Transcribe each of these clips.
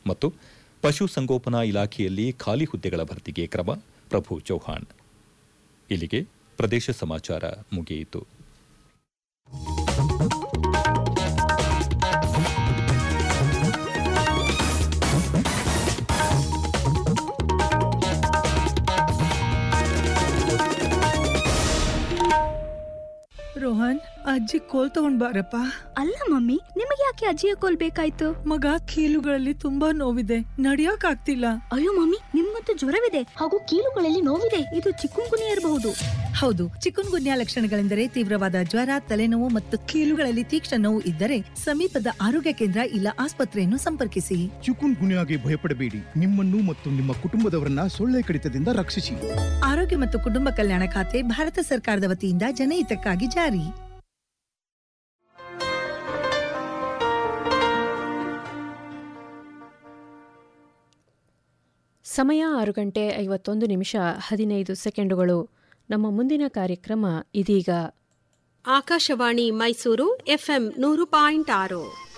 ಮತ್ತು ಪಶುಸಂಗೋಪನಾ ಇಲಾಖೆಯಲ್ಲಿ ಖಾಲಿ ಹುದ್ದೆಗಳ ಭರ್ತಿಗೆ ಕ್ರಮ ಪ್ರಭು ಚೌಹಾಣ್ ಇಲ್ಲಿಗೆ ಪ್ರದೇಶ ಸಮಾಚಾರ ಮುಗಿಯಿತು ರೋಹನ್ ಅಜ್ಜಿ ಕೋಲ್ ತಗೊಂಡ್ ಬಾರಪ್ಪ ಅಲ್ಲ ಮಮ್ಮಿ ನಿಮಗೆ ಯಾಕೆ ಅಜ್ಜಿಯ ಕೋಲ್ ಬೇಕಾಯ್ತು ಮಗ ಕೀಲುಗಳಲ್ಲಿ ತುಂಬಾ ನೋವಿದೆ ನಡಿಯಕ್ ಆಗ್ತಿಲ್ಲ ಅಯ್ಯೋ ಮಮ್ಮಿ ನಿಮ್ಗಂತೂ ಜ್ವರವಿದೆ ಹಾಗೂ ಕೀಲುಗಳಲ್ಲಿ ನೋವಿದೆ ಇದು ಚಿಕ್ಕುಂಗುನಿ ಇರಬಹುದು ಹೌದು ಚಿಕನ್ ಗುನ್ಯಾ ಲಕ್ಷಣಗಳೆಂದರೆ ತೀವ್ರವಾದ ಜ್ವರ ತಲೆನೋವು ಮತ್ತು ಕೀಲುಗಳಲ್ಲಿ ತೀಕ್ಷ್ಣ ನೋವು ಇದ್ದರೆ ಸಮೀಪದ ಆರೋಗ್ಯ ಕೇಂದ್ರ ಇಲ್ಲ ಆಸ್ಪತ್ರೆಯನ್ನು ಸಂಪರ್ಕಿಸಿ ಚಿಕುನ್ ಗುನ್ಯಾಗೆ ಭಯಪಡಬೇಡಿ ನಿಮ್ಮನ್ನು ಮತ್ತು ನಿಮ್ಮ ಕುಟುಂಬದವರನ್ನ ಸೊಳ್ಳೆ ಕಡಿತದಿಂದ ರಕ್ಷಿಸಿ ಆರೋಗ್ಯ ಮತ್ತು ಕುಟುಂಬ ಕಲ್ಯಾಣ ಖಾತೆ ಭಾರತ ಸರ್ಕಾರದ ವತಿಯಿಂದ ಜನಹಿತಕ್ಕಾಗಿ ಜಾರಿ ಸಮಯ ಆರು ಗಂಟೆ ಐವತ್ತೊಂದು ನಿಮಿಷ ಹದಿನೈದು ಸೆಕೆಂಡುಗಳು ನಮ್ಮ ಮುಂದಿನ ಕಾರ್ಯಕ್ರಮ ಇದೀಗ ಆಕಾಶವಾಣಿ ಮೈಸೂರು ಎಫ್ಎಂ ನೂರು ಪಾಯಿಂಟ್ ಆರು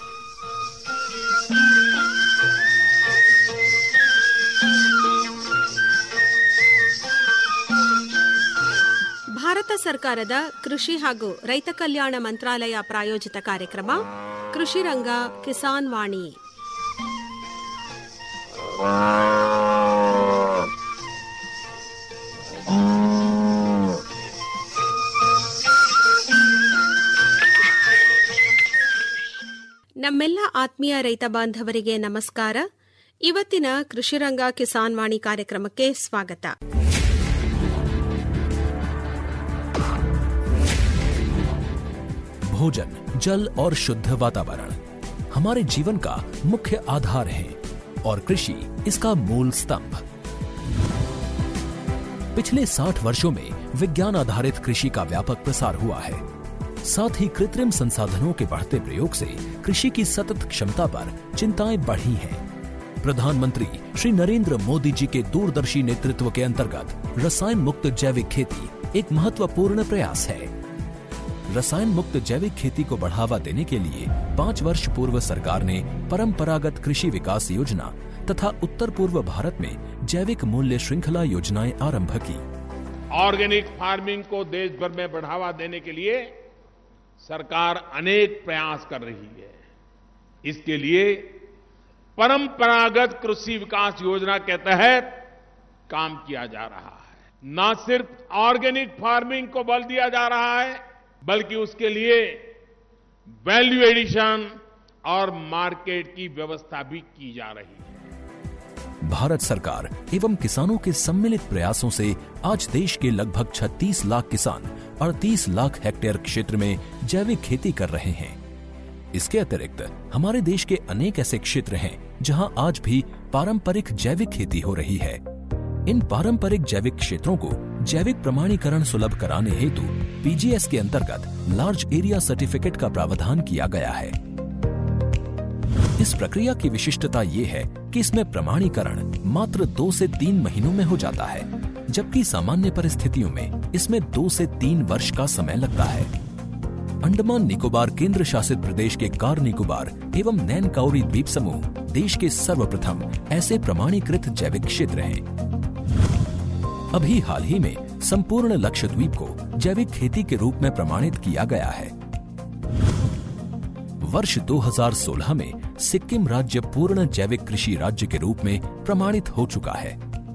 ಭಾರತ ಸರ್ಕಾರದ ಕೃಷಿ ಹಾಗೂ ರೈತ ಕಲ್ಯಾಣ ಮಂತ್ರಾಲಯ ಪ್ರಾಯೋಜಿತ ಕಾರ್ಯಕ್ರಮ ಕೃಷಿ ರಂಗ ಕಿಸಾನ್ ವಾಣಿ ನಮ್ಮೆಲ್ಲ ಆತ್ಮೀಯ ರೈತ ಬಾಂಧವರಿಗೆ ನಮಸ್ಕಾರ ಇವತ್ತಿನ ಕೃಷಿರಂಗ ಕಿಸಾನ್ ವಾಣಿ ಕಾರ್ಯಕ್ರಮಕ್ಕೆ ಸ್ವಾಗತ भोजन जल और शुद्ध वातावरण हमारे जीवन का मुख्य आधार है और कृषि इसका मूल स्तंभ पिछले 60 वर्षों में विज्ञान आधारित कृषि का व्यापक प्रसार हुआ है साथ ही कृत्रिम संसाधनों के बढ़ते प्रयोग से कृषि की सतत क्षमता पर चिंताएं बढ़ी हैं प्रधानमंत्री श्री नरेंद्र मोदी जी के दूरदर्शी नेतृत्व के अंतर्गत रसायन मुक्त जैविक खेती एक महत्वपूर्ण प्रयास है रसायन मुक्त जैविक खेती को बढ़ावा देने के लिए पाँच वर्ष पूर्व सरकार ने परंपरागत कृषि विकास योजना तथा उत्तर पूर्व भारत में जैविक मूल्य श्रृंखला योजनाएं आरंभ की ऑर्गेनिक फार्मिंग को देश भर में बढ़ावा देने के लिए सरकार अनेक प्रयास कर रही है इसके लिए परंपरागत कृषि विकास योजना के तहत काम किया जा रहा है न सिर्फ ऑर्गेनिक फार्मिंग को बल दिया जा रहा है बल्कि उसके लिए वैल्यू एडिशन और मार्केट की व्यवस्था भी की जा रही है भारत सरकार एवं किसानों के सम्मिलित प्रयासों से आज देश के लगभग 36 लाख किसान 38 लाख हेक्टेयर क्षेत्र में जैविक खेती कर रहे हैं इसके अतिरिक्त हमारे देश के अनेक ऐसे क्षेत्र हैं जहां आज भी पारंपरिक जैविक खेती हो रही है इन पारंपरिक जैविक क्षेत्रों को जैविक प्रमाणीकरण सुलभ कराने हेतु पीजीएस के अंतर्गत लार्ज एरिया सर्टिफिकेट का प्रावधान किया गया है इस प्रक्रिया की विशिष्टता ये है कि इसमें प्रमाणीकरण मात्र दो से तीन महीनों में हो जाता है जबकि सामान्य परिस्थितियों में इसमें दो से तीन वर्ष का समय लगता है अंडमान निकोबार केंद्र शासित प्रदेश के कार निकोबार एवं नैन काउरी द्वीप समूह देश के सर्वप्रथम ऐसे प्रमाणीकृत जैविक क्षेत्र हैं अभी हाल ही में संपूर्ण लक्षद्वीप को जैविक खेती के रूप में प्रमाणित किया गया है वर्ष 2016 में सिक्किम राज्य पूर्ण जैविक कृषि राज्य के रूप में प्रमाणित हो चुका है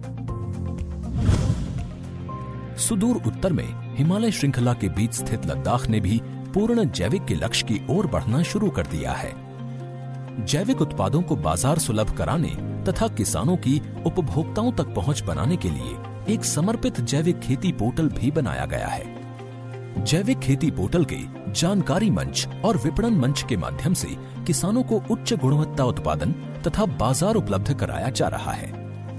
सुदूर उत्तर में हिमालय श्रृंखला के बीच स्थित लद्दाख ने भी पूर्ण जैविक के लक्ष्य की ओर बढ़ना शुरू कर दिया है जैविक उत्पादों को बाजार सुलभ कराने तथा किसानों की उपभोक्ताओं तक पहुंच बनाने के लिए एक समर्पित जैविक खेती पोर्टल भी बनाया गया है जैविक खेती पोर्टल के जानकारी मंच और विपणन मंच के माध्यम से किसानों को उच्च गुणवत्ता उत्पादन तथा बाजार उपलब्ध कराया जा रहा है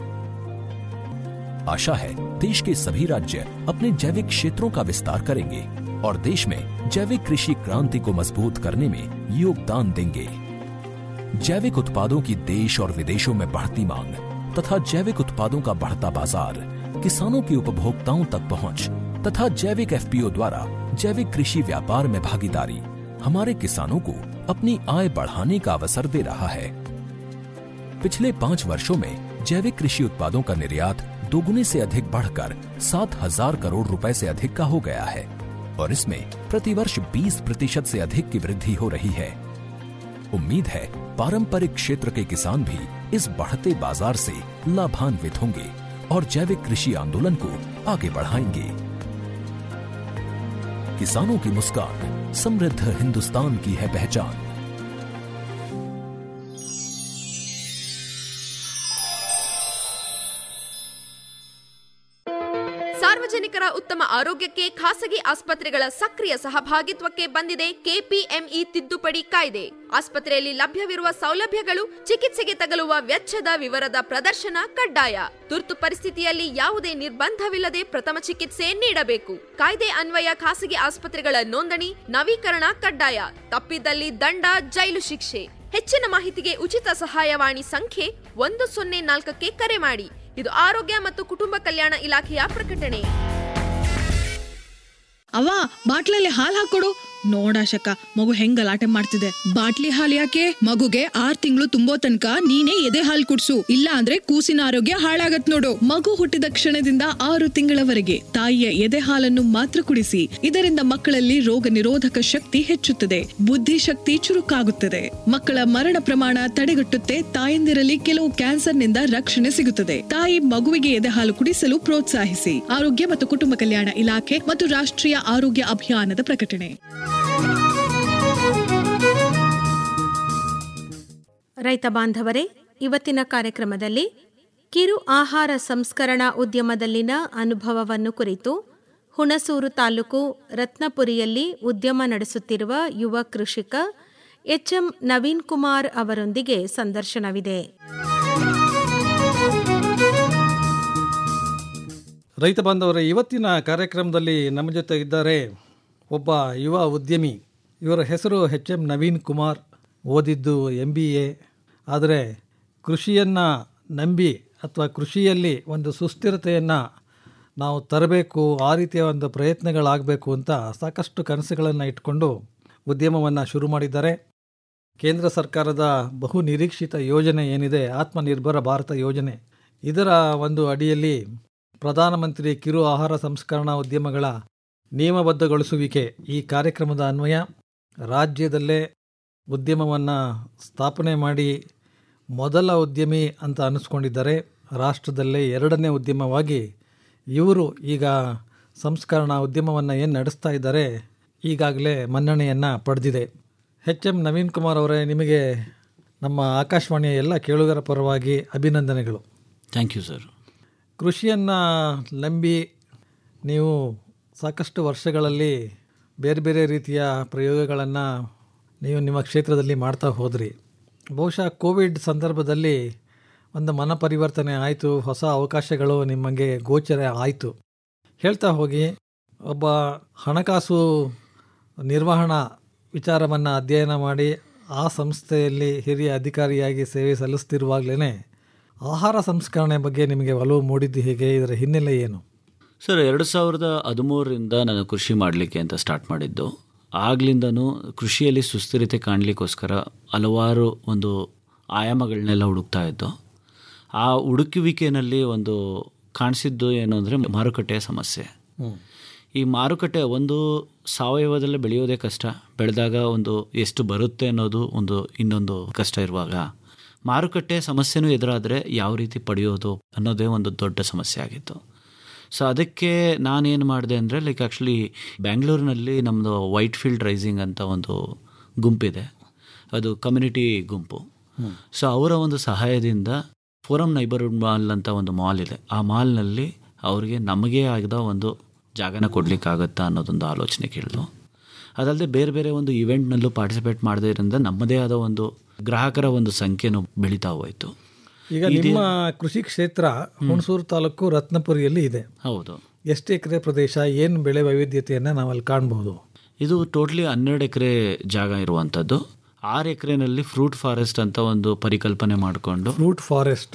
आशा है देश के सभी राज्य अपने जैविक क्षेत्रों का विस्तार करेंगे और देश में जैविक कृषि क्रांति को मजबूत करने में योगदान देंगे जैविक उत्पादों की देश और विदेशों में बढ़ती मांग तथा जैविक उत्पादों का बढ़ता बाजार किसानों की उपभोक्ताओं तक पहुंच तथा जैविक एफपीओ द्वारा जैविक कृषि व्यापार में भागीदारी हमारे किसानों को अपनी आय बढ़ाने का अवसर दे रहा है पिछले पाँच वर्षों में जैविक कृषि उत्पादों का निर्यात दोगुने से अधिक बढ़कर सात हजार करोड़ रुपए से अधिक का हो गया है और इसमें प्रतिवर्ष 20 प्रतिशत से अधिक की वृद्धि हो रही है उम्मीद है पारंपरिक क्षेत्र के किसान भी इस बढ़ते बाजार से लाभान्वित होंगे और जैविक कृषि आंदोलन को आगे बढ़ाएंगे किसानों की मुस्कान समृद्ध हिंदुस्तान की है पहचान ಸಾರ್ವಜನಿಕರ ಉತ್ತಮ ಆರೋಗ್ಯಕ್ಕೆ ಖಾಸಗಿ ಆಸ್ಪತ್ರೆಗಳ ಸಕ್ರಿಯ ಸಹಭಾಗಿತ್ವಕ್ಕೆ ಬಂದಿದೆ ಕೆಪಿಎಂಇ ತಿದ್ದುಪಡಿ ಕಾಯ್ದೆ ಆಸ್ಪತ್ರೆಯಲ್ಲಿ ಲಭ್ಯವಿರುವ ಸೌಲಭ್ಯಗಳು ಚಿಕಿತ್ಸೆಗೆ ತಗಲುವ ವೆಚ್ಚದ ವಿವರದ ಪ್ರದರ್ಶನ ಕಡ್ಡಾಯ ತುರ್ತು ಪರಿಸ್ಥಿತಿಯಲ್ಲಿ ಯಾವುದೇ ನಿರ್ಬಂಧವಿಲ್ಲದೆ ಪ್ರಥಮ ಚಿಕಿತ್ಸೆ ನೀಡಬೇಕು ಕಾಯ್ದೆ ಅನ್ವಯ ಖಾಸಗಿ ಆಸ್ಪತ್ರೆಗಳ ನೋಂದಣಿ ನವೀಕರಣ ಕಡ್ಡಾಯ ತಪ್ಪಿದಲ್ಲಿ ದಂಡ ಜೈಲು ಶಿಕ್ಷೆ ಹೆಚ್ಚಿನ ಮಾಹಿತಿಗೆ ಉಚಿತ ಸಹಾಯವಾಣಿ ಸಂಖ್ಯೆ ಒಂದು ಸೊನ್ನೆ ನಾಲ್ಕಕ್ಕೆ ಕರೆ ಮಾಡಿ ಇದು ಆರೋಗ್ಯ ಮತ್ತು ಕುಟುಂಬ ಕಲ್ಯಾಣ ಇಲಾಖೆಯ ಪ್ರಕಟಣೆ ಅವ್ವ ಬಾಟ್ಲಲ್ಲಿ ಹಾಲ್ ಹಾಕೊಡು ನೋಡಾಶಕ ಮಗು ಹೆಂಗ್ ಗಲಾಟೆ ಮಾಡ್ತಿದೆ ಬಾಟ್ಲಿ ಹಾಲ್ ಯಾಕೆ ಮಗುಗೆ ಆರ್ ತಿಂಗಳು ತುಂಬೋ ತನಕ ನೀನೇ ಎದೆ ಹಾಲ್ ಕುಡ್ಸು ಇಲ್ಲ ಅಂದ್ರೆ ಕೂಸಿನ ಆರೋಗ್ಯ ಹಾಳಾಗತ್ ನೋಡು ಮಗು ಹುಟ್ಟಿದ ಕ್ಷಣದಿಂದ ಆರು ತಿಂಗಳವರೆಗೆ ತಾಯಿಯ ಎದೆ ಹಾಲನ್ನು ಮಾತ್ರ ಕುಡಿಸಿ ಇದರಿಂದ ಮಕ್ಕಳಲ್ಲಿ ರೋಗ ನಿರೋಧಕ ಶಕ್ತಿ ಹೆಚ್ಚುತ್ತದೆ ಬುದ್ಧಿಶಕ್ತಿ ಚುರುಕಾಗುತ್ತದೆ ಮಕ್ಕಳ ಮರಣ ಪ್ರಮಾಣ ತಡೆಗಟ್ಟುತ್ತೆ ತಾಯಂದಿರಲ್ಲಿ ಕೆಲವು ಕ್ಯಾನ್ಸರ್ನಿಂದ ರಕ್ಷಣೆ ಸಿಗುತ್ತದೆ ತಾಯಿ ಮಗುವಿಗೆ ಎದೆ ಹಾಲು ಕುಡಿಸಲು ಪ್ರೋತ್ಸಾಹಿಸಿ ಆರೋಗ್ಯ ಮತ್ತು ಕುಟುಂಬ ಕಲ್ಯಾಣ ಇಲಾಖೆ ಮತ್ತು ರಾಷ್ಟ್ರೀಯ ಆರೋಗ್ಯ ಅಭಿಯಾನದ ಪ್ರಕಟಣೆ ರೈತ ಬಾಂಧವರೇ ಇವತ್ತಿನ ಕಾರ್ಯಕ್ರಮದಲ್ಲಿ ಕಿರು ಆಹಾರ ಸಂಸ್ಕರಣಾ ಉದ್ಯಮದಲ್ಲಿನ ಅನುಭವವನ್ನು ಕುರಿತು ಹುಣಸೂರು ತಾಲೂಕು ರತ್ನಪುರಿಯಲ್ಲಿ ಉದ್ಯಮ ನಡೆಸುತ್ತಿರುವ ಯುವ ಕೃಷಿಕ ಎಚ್ಎಂ ನವೀನ್ ಕುಮಾರ್ ಅವರೊಂದಿಗೆ ಸಂದರ್ಶನವಿದೆ ರೈತ ಬಾಂಧವರ ಇವತ್ತಿನ ಕಾರ್ಯಕ್ರಮದಲ್ಲಿ ನಮ್ಮ ಜೊತೆ ಇದ್ದಾರೆ ಒಬ್ಬ ಯುವ ಉದ್ಯಮಿ ಇವರ ಹೆಸರು ಎಚ್ ಎಂ ನವೀನ್ ಕುಮಾರ್ ಓದಿದ್ದು ಎಂ ಬಿ ಎ ಆದರೆ ಕೃಷಿಯನ್ನು ನಂಬಿ ಅಥವಾ ಕೃಷಿಯಲ್ಲಿ ಒಂದು ಸುಸ್ಥಿರತೆಯನ್ನು ನಾವು ತರಬೇಕು ಆ ರೀತಿಯ ಒಂದು ಪ್ರಯತ್ನಗಳಾಗಬೇಕು ಅಂತ ಸಾಕಷ್ಟು ಕನಸುಗಳನ್ನು ಇಟ್ಕೊಂಡು ಉದ್ಯಮವನ್ನು ಶುರು ಮಾಡಿದ್ದಾರೆ ಕೇಂದ್ರ ಸರ್ಕಾರದ ಬಹು ನಿರೀಕ್ಷಿತ ಯೋಜನೆ ಏನಿದೆ ಆತ್ಮನಿರ್ಭರ ಭಾರತ ಯೋಜನೆ ಇದರ ಒಂದು ಅಡಿಯಲ್ಲಿ ಪ್ರಧಾನಮಂತ್ರಿ ಕಿರು ಆಹಾರ ಸಂಸ್ಕರಣಾ ಉದ್ಯಮಗಳ ನಿಯಮಬದ್ಧಗೊಳಿಸುವಿಕೆ ಈ ಕಾರ್ಯಕ್ರಮದ ಅನ್ವಯ ರಾಜ್ಯದಲ್ಲೇ ಉದ್ಯಮವನ್ನು ಸ್ಥಾಪನೆ ಮಾಡಿ ಮೊದಲ ಉದ್ಯಮಿ ಅಂತ ಅನ್ನಿಸ್ಕೊಂಡಿದ್ದಾರೆ ರಾಷ್ಟ್ರದಲ್ಲೇ ಎರಡನೇ ಉದ್ಯಮವಾಗಿ ಇವರು ಈಗ ಸಂಸ್ಕರಣಾ ಉದ್ಯಮವನ್ನು ಏನು ನಡೆಸ್ತಾ ಇದ್ದಾರೆ ಈಗಾಗಲೇ ಮನ್ನಣೆಯನ್ನು ಪಡೆದಿದೆ ಎಚ್ ಎಂ ನವೀನ್ ಕುಮಾರ್ ಅವರೇ ನಿಮಗೆ ನಮ್ಮ ಆಕಾಶವಾಣಿಯ ಎಲ್ಲ ಕೇಳುಗರ ಪರವಾಗಿ ಅಭಿನಂದನೆಗಳು ಥ್ಯಾಂಕ್ ಯು ಸರ್ ಕೃಷಿಯನ್ನು ನಂಬಿ ನೀವು ಸಾಕಷ್ಟು ವರ್ಷಗಳಲ್ಲಿ ಬೇರೆ ಬೇರೆ ರೀತಿಯ ಪ್ರಯೋಗಗಳನ್ನು ನೀವು ನಿಮ್ಮ ಕ್ಷೇತ್ರದಲ್ಲಿ ಮಾಡ್ತಾ ಹೋದ್ರಿ ಬಹುಶಃ ಕೋವಿಡ್ ಸಂದರ್ಭದಲ್ಲಿ ಒಂದು ಮನ ಪರಿವರ್ತನೆ ಆಯಿತು ಹೊಸ ಅವಕಾಶಗಳು ನಿಮಗೆ ಗೋಚರ ಆಯಿತು ಹೇಳ್ತಾ ಹೋಗಿ ಒಬ್ಬ ಹಣಕಾಸು ನಿರ್ವಹಣಾ ವಿಚಾರವನ್ನು ಅಧ್ಯಯನ ಮಾಡಿ ಆ ಸಂಸ್ಥೆಯಲ್ಲಿ ಹಿರಿಯ ಅಧಿಕಾರಿಯಾಗಿ ಸೇವೆ ಸಲ್ಲಿಸ್ತಿರುವಾಗಲೇ ಆಹಾರ ಸಂಸ್ಕರಣೆ ಬಗ್ಗೆ ನಿಮಗೆ ಒಲವು ಮೂಡಿದ್ದು ಹೇಗೆ ಇದರ ಹಿನ್ನೆಲೆ ಏನು ಸರ್ ಎರಡು ಸಾವಿರದ ಹದಿಮೂರರಿಂದ ನಾನು ಕೃಷಿ ಮಾಡಲಿಕ್ಕೆ ಅಂತ ಸ್ಟಾರ್ಟ್ ಮಾಡಿದ್ದು ಆಗ್ಲಿಂದನೂ ಕೃಷಿಯಲ್ಲಿ ಸುಸ್ಥಿರತೆ ಕಾಣಲಿಕ್ಕೋಸ್ಕರ ಹಲವಾರು ಒಂದು ಆಯಾಮಗಳನ್ನೆಲ್ಲ ಹುಡುಕ್ತಾ ಇದ್ದು ಆ ಹುಡುಕುವಿಕೆಯಲ್ಲಿ ಒಂದು ಕಾಣಿಸಿದ್ದು ಏನು ಅಂದರೆ ಮಾರುಕಟ್ಟೆಯ ಸಮಸ್ಯೆ ಈ ಮಾರುಕಟ್ಟೆ ಒಂದು ಸಾವಯವದಲ್ಲೇ ಬೆಳೆಯೋದೇ ಕಷ್ಟ ಬೆಳೆದಾಗ ಒಂದು ಎಷ್ಟು ಬರುತ್ತೆ ಅನ್ನೋದು ಒಂದು ಇನ್ನೊಂದು ಕಷ್ಟ ಇರುವಾಗ ಮಾರುಕಟ್ಟೆ ಸಮಸ್ಯೆನೂ ಎದುರಾದರೆ ಯಾವ ರೀತಿ ಪಡೆಯೋದು ಅನ್ನೋದೇ ಒಂದು ದೊಡ್ಡ ಸಮಸ್ಯೆ ಆಗಿತ್ತು ಸೊ ಅದಕ್ಕೆ ನಾನೇನು ಮಾಡಿದೆ ಅಂದರೆ ಲೈಕ್ ಆ್ಯಕ್ಚುಲಿ ಬ್ಯಾಂಗ್ಳೂರಿನಲ್ಲಿ ನಮ್ಮದು ವೈಟ್ ಫೀಲ್ಡ್ ರೈಸಿಂಗ್ ಅಂತ ಒಂದು ಗುಂಪಿದೆ ಅದು ಕಮ್ಯುನಿಟಿ ಗುಂಪು ಸೊ ಅವರ ಒಂದು ಸಹಾಯದಿಂದ ಫೋರಮ್ ನೈಬರ್ಹುಡ್ ಮಾಲ್ ಅಂತ ಒಂದು ಮಾಲ್ ಇದೆ ಆ ಮಾಲ್ನಲ್ಲಿ ಅವರಿಗೆ ನಮಗೆ ಆಗಿದ ಒಂದು ಜಾಗನ ಕೊಡಲಿಕ್ಕಾಗತ್ತಾ ಅನ್ನೋದೊಂದು ಆಲೋಚನೆ ಕೇಳಿದ್ರು ಅದಲ್ಲದೆ ಬೇರೆ ಬೇರೆ ಒಂದು ಇವೆಂಟ್ನಲ್ಲೂ ಪಾರ್ಟಿಸಿಪೇಟ್ ಮಾಡೋದ್ರಿಂದ ನಮ್ಮದೇ ಆದ ಒಂದು ಗ್ರಾಹಕರ ಒಂದು ಸಂಖ್ಯೆನೂ ಬೆಳೀತಾ ಹೋಯಿತು ಈಗ ನಿಮ್ಮ ಕೃಷಿ ಕ್ಷೇತ್ರ ಹುಣಸೂರು ತಾಲೂಕು ರತ್ನಪುರಿಯಲ್ಲಿ ಇದೆ ಹೌದು ಎಷ್ಟು ಎಕರೆ ಪ್ರದೇಶ ಏನು ಬೆಳೆ ವೈವಿಧ್ಯತೆಯನ್ನು ನಾವಲ್ಲಿ ಕಾಣಬಹುದು ಇದು ಟೋಟ್ಲಿ ಹನ್ನೆರಡು ಎಕರೆ ಜಾಗ ಇರುವಂಥದ್ದು ಆರು ಎಕರೆನಲ್ಲಿ ಫ್ರೂಟ್ ಫಾರೆಸ್ಟ್ ಅಂತ ಒಂದು ಪರಿಕಲ್ಪನೆ ಮಾಡಿಕೊಂಡು ಫ್ರೂಟ್ ಫಾರೆಸ್ಟ್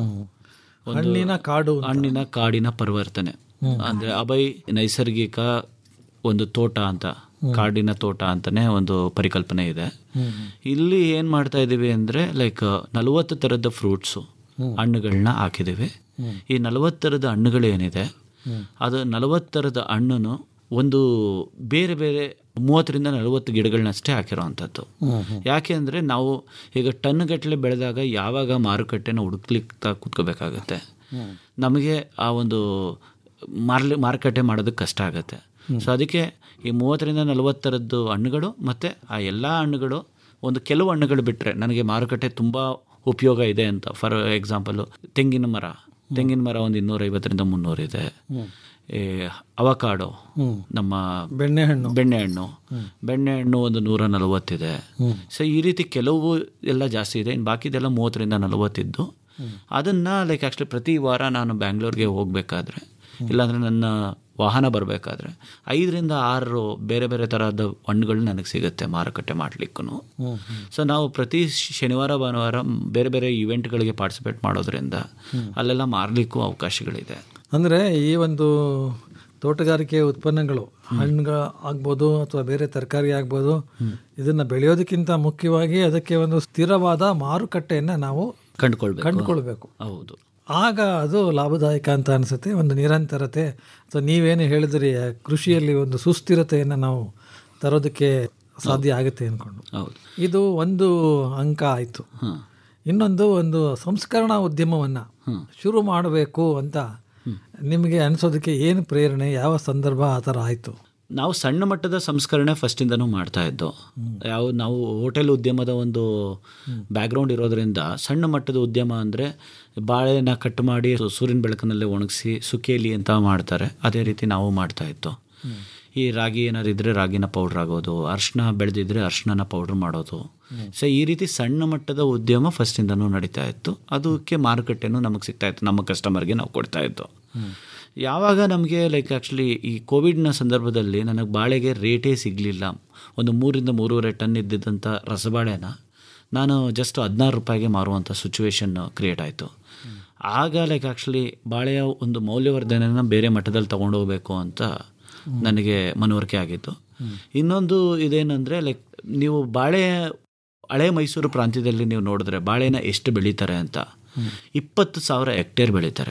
ಹಣ್ಣಿನ ಕಾಡು ಅಂತ. ಹಣ್ಣಿನ ಕಾಡಿನ ಪರಿವರ್ತನೆ ಅಂದ್ರೆ ಅಭಯ್ ನೈಸರ್ಗಿಕ ಒಂದು ತೋಟ ಅಂತ ಕಾಡಿನ ತೋಟ ಅಂತಾನೆ ಒಂದು ಪರಿಕಲ್ಪನೆ ಇದೆ ಇಲ್ಲಿ ಏನು ಮಾಡ್ತಾ ಇದ್ದೀವಿ ಅಂದರೆ ಲೈಕ್ ನಲವತ್ತು ಥರದ ಫ್ರೂಟ್ಸು ಹಣ್ಣುಗಳನ್ನ ಹಾಕಿದ್ದೀವಿ ಈ ನಲವತ್ತು ಥರದ ಹಣ್ಣುಗಳು ಏನಿದೆ ಅದು ನಲವತ್ತು ಥರದ ಹಣ್ಣನ್ನು ಒಂದು ಬೇರೆ ಬೇರೆ ಮೂವತ್ತರಿಂದ ನಲವತ್ತು ಗಿಡಗಳನ್ನಷ್ಟೇ ಹಾಕಿರೋವಂಥದ್ದು ಯಾಕೆ ಅಂದರೆ ನಾವು ಈಗ ಟನ್ ಗಟ್ಟಲೆ ಬೆಳೆದಾಗ ಯಾವಾಗ ಮಾರುಕಟ್ಟೆನ ಹುಡುಕ್ಲಿಕ್ಕೆ ಕೂತ್ಕೋಬೇಕಾಗತ್ತೆ ನಮಗೆ ಆ ಒಂದು ಮಾರ್ಲಿ ಮಾರುಕಟ್ಟೆ ಮಾಡೋದಕ್ಕೆ ಕಷ್ಟ ಆಗುತ್ತೆ ಸೊ ಅದಕ್ಕೆ ಈ ಮೂವತ್ತರಿಂದ ನಲವತ್ತರದ್ದು ಹಣ್ಣುಗಳು ಮತ್ತು ಆ ಎಲ್ಲ ಹಣ್ಣುಗಳು ಒಂದು ಕೆಲವು ಹಣ್ಣುಗಳು ಬಿಟ್ಟರೆ ನನಗೆ ಮಾರುಕಟ್ಟೆ ತುಂಬ ಉಪಯೋಗ ಇದೆ ಅಂತ ಫಾರ್ ಎಕ್ಸಾಂಪಲು ತೆಂಗಿನ ಮರ ತೆಂಗಿನ ಮರ ಒಂದು ಇನ್ನೂರೈವತ್ತರಿಂದ ಮುನ್ನೂರಿದೆ ಈ ಅವಕಾಡೋ ನಮ್ಮ ಬೆಣ್ಣೆಹಣ್ಣು ಬೆಣ್ಣೆಹಣ್ಣು ಬೆಣ್ಣೆಹಣ್ಣು ಒಂದು ನೂರ ನಲವತ್ತಿದೆ ಸೊ ಈ ರೀತಿ ಕೆಲವು ಎಲ್ಲ ಜಾಸ್ತಿ ಇದೆ ಇನ್ನು ಬಾಕಿದೆಲ್ಲ ಮೂವತ್ತರಿಂದ ನಲವತ್ತಿದ್ದು ಅದನ್ನು ಲೈಕ್ ಆ್ಯಕ್ಚುಲಿ ಪ್ರತಿ ವಾರ ನಾನು ಬ್ಯಾಂಗ್ಳೂರ್ಗೆ ಹೋಗಬೇಕಾದ್ರೆ ಇಲ್ಲಾಂದರೆ ನನ್ನ ವಾಹನ ಬರಬೇಕಾದ್ರೆ ಐದರಿಂದ ಆರು ಬೇರೆ ಬೇರೆ ಥರದ ಹಣ್ಣುಗಳು ನನಗೆ ಸಿಗುತ್ತೆ ಮಾರುಕಟ್ಟೆ ಮಾಡಲಿಕ್ಕೂ ಸೊ ನಾವು ಪ್ರತಿ ಶನಿವಾರ ಭಾನುವಾರ ಬೇರೆ ಬೇರೆ ಇವೆಂಟ್ಗಳಿಗೆ ಪಾರ್ಟಿಸಿಪೇಟ್ ಮಾಡೋದ್ರಿಂದ ಅಲ್ಲೆಲ್ಲ ಮಾರಲಿಕ್ಕೂ ಅವಕಾಶಗಳಿದೆ ಅಂದರೆ ಈ ಒಂದು ತೋಟಗಾರಿಕೆ ಉತ್ಪನ್ನಗಳು ಹಣ್ಣುಗಳು ಆಗ್ಬೋದು ಅಥವಾ ಬೇರೆ ತರಕಾರಿ ಆಗ್ಬೋದು ಇದನ್ನ ಬೆಳೆಯೋದಕ್ಕಿಂತ ಮುಖ್ಯವಾಗಿ ಅದಕ್ಕೆ ಒಂದು ಸ್ಥಿರವಾದ ಮಾರುಕಟ್ಟೆಯನ್ನು ನಾವು ಕಂಡುಕೊಳ್ಬೇಕು ಕಂಡುಕೊಳ್ಬೇಕು ಹೌದು ಆಗ ಅದು ಲಾಭದಾಯಕ ಅಂತ ಅನಿಸುತ್ತೆ ಒಂದು ನಿರಂತರತೆ ಅಥವಾ ನೀವೇನು ಹೇಳಿದ್ರಿ ಆ ಕೃಷಿಯಲ್ಲಿ ಒಂದು ಸುಸ್ಥಿರತೆಯನ್ನು ನಾವು ತರೋದಕ್ಕೆ ಸಾಧ್ಯ ಆಗುತ್ತೆ ಅಂದ್ಕೊಂಡು ಹೌದು ಇದು ಒಂದು ಅಂಕ ಆಯಿತು ಇನ್ನೊಂದು ಒಂದು ಸಂಸ್ಕರಣಾ ಉದ್ಯಮವನ್ನು ಶುರು ಮಾಡಬೇಕು ಅಂತ ನಿಮಗೆ ಅನಿಸೋದಕ್ಕೆ ಏನು ಪ್ರೇರಣೆ ಯಾವ ಸಂದರ್ಭ ಆ ಥರ ಆಯಿತು ನಾವು ಸಣ್ಣ ಮಟ್ಟದ ಸಂಸ್ಕರಣೆ ಫಸ್ಟಿಂದನೂ ಮಾಡ್ತಾ ಇದ್ದೋ ಯಾವ ನಾವು ಹೋಟೆಲ್ ಉದ್ಯಮದ ಒಂದು ಬ್ಯಾಕ್ಗ್ರೌಂಡ್ ಇರೋದ್ರಿಂದ ಸಣ್ಣ ಮಟ್ಟದ ಉದ್ಯಮ ಅಂದರೆ ಬಾಳೆನ ಕಟ್ ಮಾಡಿ ಸು- ಸೂರ್ಯನ ಬೆಳಕಿನಲ್ಲೇ ಒಣಗಿಸಿ ಸುಕೇಲಿ ಅಂತ ಮಾಡ್ತಾರೆ ಅದೇ ರೀತಿ ನಾವು ಮಾಡ್ತಾ ಇತ್ತು ಈ ರಾಗಿ ಏನಾದ್ರು ಇದ್ದರೆ ರಾಗಿನ ಪೌಡ್ರ್ ಆಗೋದು ಅರ್ಶಿನ ಬೆಳೆದಿದ್ರೆ ಅರ್ಶಿನ ಪೌಡ್ರ್ ಮಾಡೋದು ಸೊ ಈ ರೀತಿ ಸಣ್ಣ ಮಟ್ಟದ ಉದ್ಯಮ ಫಸ್ಟಿಂದನೂ ನಡೀತಾ ಇತ್ತು ಅದಕ್ಕೆ ಮಾರುಕಟ್ಟೆನೂ ನಮಗೆ ಸಿಗ್ತಾ ಇತ್ತು ನಮ್ಮ ಕಸ್ಟಮರ್ಗೆ ನಾವು ಕೊಡ್ತಾ ಇತ್ತು ಯಾವಾಗ ನಮಗೆ ಲೈಕ್ ಆ್ಯಕ್ಚುಲಿ ಈ ಕೋವಿಡ್ನ ಸಂದರ್ಭದಲ್ಲಿ ನನಗೆ ಬಾಳೆಗೆ ರೇಟೇ ಸಿಗಲಿಲ್ಲ ಒಂದು ಮೂರಿಂದ ಮೂರುವರೆ ಟನ್ ಇದ್ದಿದ್ದಂಥ ರಸಬಾಳೆನ ನಾನು ಜಸ್ಟ್ ಹದಿನಾರು ರೂಪಾಯಿಗೆ ಮಾರುವಂಥ ಸಿಚುವೇಶನ್ ಕ್ರಿಯೇಟ್ ಆಯಿತು ಆಗ ಲೈಕ್ ಆ್ಯಕ್ಚುಲಿ ಬಾಳೆಯ ಒಂದು ಮೌಲ್ಯವರ್ಧನೆನ ಬೇರೆ ಮಟ್ಟದಲ್ಲಿ ತೊಗೊಂಡು ಹೋಗಬೇಕು ಅಂತ ನನಗೆ ಮನವರಿಕೆ ಆಗಿತ್ತು ಇನ್ನೊಂದು ಇದೇನೆಂದರೆ ಲೈಕ್ ನೀವು ಬಾಳೆ ಹಳೆ ಮೈಸೂರು ಪ್ರಾಂತ್ಯದಲ್ಲಿ ನೀವು ನೋಡಿದ್ರೆ ಬಾಳೆನ ಎಷ್ಟು ಬೆಳೀತಾರೆ ಅಂತ ಇಪ್ಪತ್ತು ಸಾವಿರ ಹೆಕ್ಟೇರ್ ಬೆಳೀತಾರೆ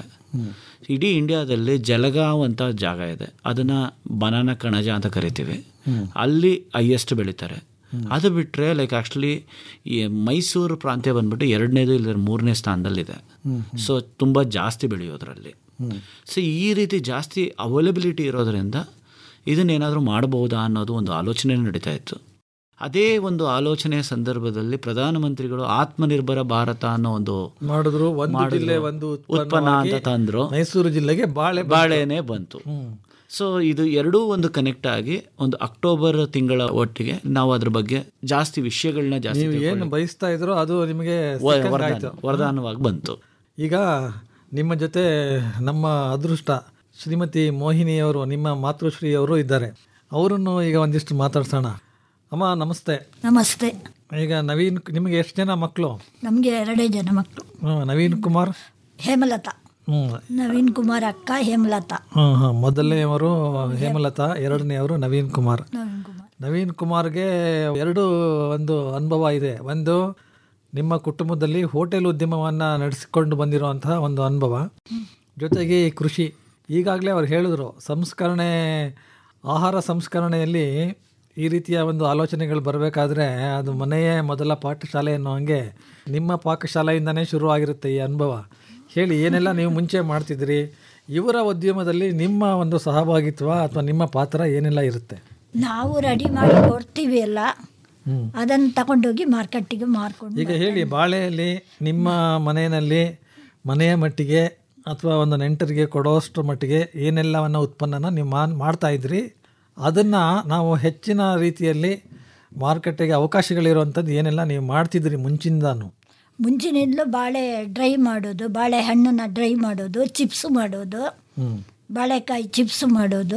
ಇಡೀ ಇಂಡಿಯಾದಲ್ಲಿ ಜಲಗಾಂವ್ ಅಂತ ಜಾಗ ಇದೆ ಅದನ್ನು ಬನಾನ ಕಣಜ ಅಂತ ಕರಿತೀವಿ ಅಲ್ಲಿ ಹೈಯೆಸ್ಟ್ ಬೆಳೀತಾರೆ ಅದು ಬಿಟ್ಟರೆ ಲೈಕ್ ಆ್ಯಕ್ಚುಲಿ ಈ ಮೈಸೂರು ಪ್ರಾಂತ್ಯ ಬಂದ್ಬಿಟ್ಟು ಎರಡನೇದು ಇಲ್ಲ ಮೂರನೇ ಸ್ಥಾನದಲ್ಲಿದೆ ಸೊ ತುಂಬ ಜಾಸ್ತಿ ಬೆಳೆಯೋದ್ರಲ್ಲಿ ಸೊ ಈ ರೀತಿ ಜಾಸ್ತಿ ಅವೈಲಬಿಲಿಟಿ ಇರೋದ್ರಿಂದ ಇದನ್ನೇನಾದರೂ ಮಾಡಬಹುದಾ ಅನ್ನೋದು ಒಂದು ಆಲೋಚನೆ ನಡೀತಾ ಇತ್ತು ಅದೇ ಒಂದು ಆಲೋಚನೆಯ ಸಂದರ್ಭದಲ್ಲಿ ಪ್ರಧಾನಮಂತ್ರಿಗಳು ಆತ್ಮನಿರ್ಭರ ಭಾರತ ಅನ್ನೋ ಒಂದು ಮಾಡಿದ್ರು ಒಂದು ಮಾಡಿದ್ರು. ಜಿಲ್ಲೆ ಒಂದು ಉತ್ಪನ್ನ ಉತ್ಪನ್ನವಾಗಿ ಅಂತ ತಂದ್ರು ಮೈಸೂರು ಜಿಲ್ಲೆಗೆ ಬಾಳೆ ಬಂತು. ಬಾಳೆನೇ ಬಂತು ಸೊ ಇದು ಎರಡೂ ಒಂದು ಕನೆಕ್ಟ್ ಆಗಿ ಒಂದು ಅಕ್ಟೋಬರ್ ತಿಂಗಳ ಒಟ್ಟಿಗೆ ನಾವು ಅದ್ರ ಬಗ್ಗೆ ಜಾಸ್ತಿ ವಿಷಯಗಳನ್ನ ಜಾಸ್ತಿ ನೀವು ಏನು ಬಯಸ್ತಾ ಇದ್ರೋ ಅದು ನಿಮಗೆ ವ- ಸಿಕ್ಕಂಗಾಯ್ತು. ವರದಾನ ವರದಾನವಾಗಿ ಬಂತು ಈಗ ನಿಮ್ಮ ಜೊತೆ ನಮ್ಮ ಅದೃಷ್ಟ ಶ್ರೀಮತಿ ಮೋಹಿನಿಯವರು ನಿಮ್ಮ ಮಾತೃಶ್ರೀಯವರು ಇದ್ದಾರೆ ಅವರನ್ನು ಈಗ ಒಂದಿಷ್ಟು ಮಾತಾಡ್ಸೋಣ ಅಮ್ಮ ನಮಸ್ತೆ ನಮಸ್ತೆ ಈಗ ನವೀನ್ ನಿಮಗೆ ಎಷ್ಟು ಜನ ಮಕ್ಕಳು ನಮಗೆ ಎರಡೇ ಜನ ಮಕ್ಕಳು ನವೀನ್ ಕುಮಾರ್ ಹೇಮಲತಾ ಹ್ಞೂ ನವೀನ್ ಕುಮಾರ್ ಅಕ್ಕ ಹೇಮಲತಾ ಹಾಂ ಹಾಂ ಮೊದಲನೆಯವರು ಹೇಮಲತಾ ಎರಡನೆಯವರು ನವೀನ್ ಕುಮಾರ್ ನವೀನ್ ಕುಮಾರ್ ನವೀನ್ ಕುಮಾರ್ಗೆ ಎರಡು ಒಂದು ಅನುಭವ ಇದೆ ಒಂದು ನಿಮ್ಮ ಕುಟುಂಬದಲ್ಲಿ ಹೋಟೆಲ್ ಉದ್ಯಮವನ್ನು ನಡೆಸಿಕೊಂಡು ಬಂದಿರುವಂತಹ ಒಂದು ಅನುಭವ ಜೊತೆಗೆ ಈ ಕೃಷಿ ಈಗಾಗಲೇ ಅವ್ರು ಹೇಳಿದ್ರು ಸಂಸ್ಕರಣೆ ಆಹಾರ ಸಂಸ್ಕರಣೆಯಲ್ಲಿ ಈ ರೀತಿಯ ಒಂದು ಆಲೋಚನೆಗಳು ಬರಬೇಕಾದ್ರೆ ಅದು ಮನೆಯೇ ಮೊದಲ ಪಾಠಶಾಲೆ ಅನ್ನೋ ಹಂಗೆ ನಿಮ್ಮ ಪಾಕಶಾಲೆಯಿಂದನೇ ಶುರುವಾಗಿರುತ್ತೆ ಈ ಅನುಭವ ಹೇಳಿ ಏನೆಲ್ಲ ನೀವು ಮುಂಚೆ ಮಾಡ್ತಿದ್ರಿ ಇವರ ಉದ್ಯಮದಲ್ಲಿ ನಿಮ್ಮ ಒಂದು ಸಹಭಾಗಿತ್ವ ಅಥವಾ ನಿಮ್ಮ ಪಾತ್ರ ಏನೆಲ್ಲ ಇರುತ್ತೆ ನಾವು ರೆಡಿ ಮಾಡಿ ಕೊಡ್ತೀವಿ ಎಲ್ಲ ಹ್ಮ್. ಅದನ್ನು ತಗೊಂಡೋಗಿ ಮಾರ್ಕೆಟಿಗೆ ಮಾರ್ಕೊಂಡು ಈಗ ಹೇಳಿ ಬಾಳೆಯಲ್ಲಿ ನಿಮ್ಮ ಮನೆಯಲ್ಲಿ ಮನೆಯ ಮಟ್ಟಿಗೆ ಅಥವಾ ಒಂದು ನೆಂಟರಿಗೆ ಕೊಡೋಷ್ಟು ಮಟ್ಟಿಗೆ ಏನೆಲ್ಲವನ್ನ ಉತ್ಪನ್ನನ ನೀವು ಮಾ- ಮಾಡ್ತಾ ಇದ್ರಿ ಅದನ್ನು ನಾವು ಹೆಚ್ಚಿನ ರೀತಿಯಲ್ಲಿ ಮಾರುಕಟ್ಟೆಗೆ ಅವಕಾಶಗಳಿರುವಂಥದ್ದು ಏನೆಲ್ಲ ನೀವು ಮಾಡ್ತಿದ್ರಿ ಮುಂಚಿಂದಾನು ಮುಂಚಿನಿಂದಲೂ ಬಾಳೆ ಡ್ರೈ ಮಾಡೋದು ಬಾಳೆಹಣ್ಣನ್ನ ಡ್ರೈ ಮಾಡೋದು ಚಿಪ್ಸ್ ಮಾಡೋದು ಹ್ಮ್ ಬಾಳೆಕಾಯಿ ಚಿಪ್ಸ್ ಮಾಡೋದು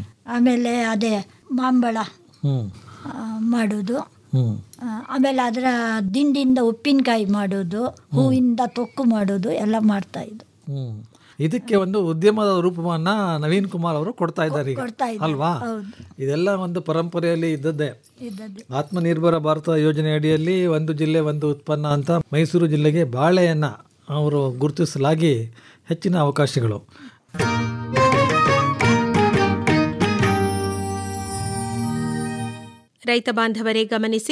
ಆಮೇಲೆ ಅದೇ ಮಾಂಬಳ ಹ್ಮ್ ಆ, ಮಾಡೋದು ಹ್ಮ್ ಆ, ಆಮೇಲೆ ಅದರ ದಿಂಡಿಂದ ಉಪ್ಪಿನಕಾಯಿ ಮಾಡೋದು ಹೂವಿಂದ ತೊಕ್ಕು ಮಾಡೋದು ಎಲ್ಲ ಮಾಡ್ತಾ ಇದ್ದು ಹ್ಮ್ ಇದಕ್ಕೆ ಒಂದು ಉದ್ಯಮದ ರೂಪವನ್ನ ನವೀನ್ ಕುಮಾರ್ ಅವರು ಕೊಡ್ತಾ ಇದ್ದಾರೆ ಈಗ ಕೊಡ್ತಾ ಇದ್ದಾರೆ. ಅಲ್ವಾ ಹೌದು. ಇದೆಲ್ಲ ಒಂದು ಪರಂಪರೆಯಲ್ಲಿ ಇದ್ದದ್ದೇ ಇದ್ದದ್ದು ಆತ್ಮನಿರ್ಭರ ಭಾರತ ಯೋಜನೆ ಅಡಿಯಲ್ಲಿ ಒಂದು ಜಿಲ್ಲೆ ಒಂದು ಉತ್ಪನ್ನ ಅಂತ ಮೈಸೂರು ಜಿಲ್ಲೆಗೆ ಬಾಳೆಯನ್ನ ಅವರು ಗುರುತಿಸಲಾಗಿ ಹೆಚ್ಚಿನ ಅವಕಾಶಗಳು ರೈತ ಬಾಂಧವರೇ ಗಮನಿಸಿ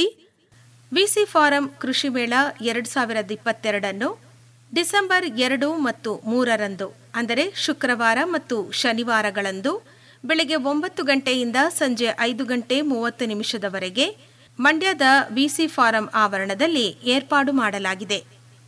ವಿಸಿ ಫಾರಂ ಕೃಷಿ ಮೇಳ ಎರಡು ಸಾವಿರದ ಇಪ್ಪತ್ತೆರಡನ್ನು ಡಿಸೆಂಬರ್ ಎರಡು ಮತ್ತು ಮೂರರಂದು ಅಂದರೆ ಶುಕ್ರವಾರ ಮತ್ತು ಶನಿವಾರಗಳಂದು ಬೆಳಗ್ಗೆ ಒಂಬತ್ತು ಗಂಟೆಯಿಂದ ಸಂಜೆ ಐದು ಗಂಟೆ ಮೂವತ್ತು ನಿಮಿಷದವರೆಗೆ ಮಂಡ್ಯದ ವಿಸಿ ಫಾರಂ ಆವರಣದಲ್ಲಿ ಏರ್ಪಾಡು ಮಾಡಲಾಗಿದೆ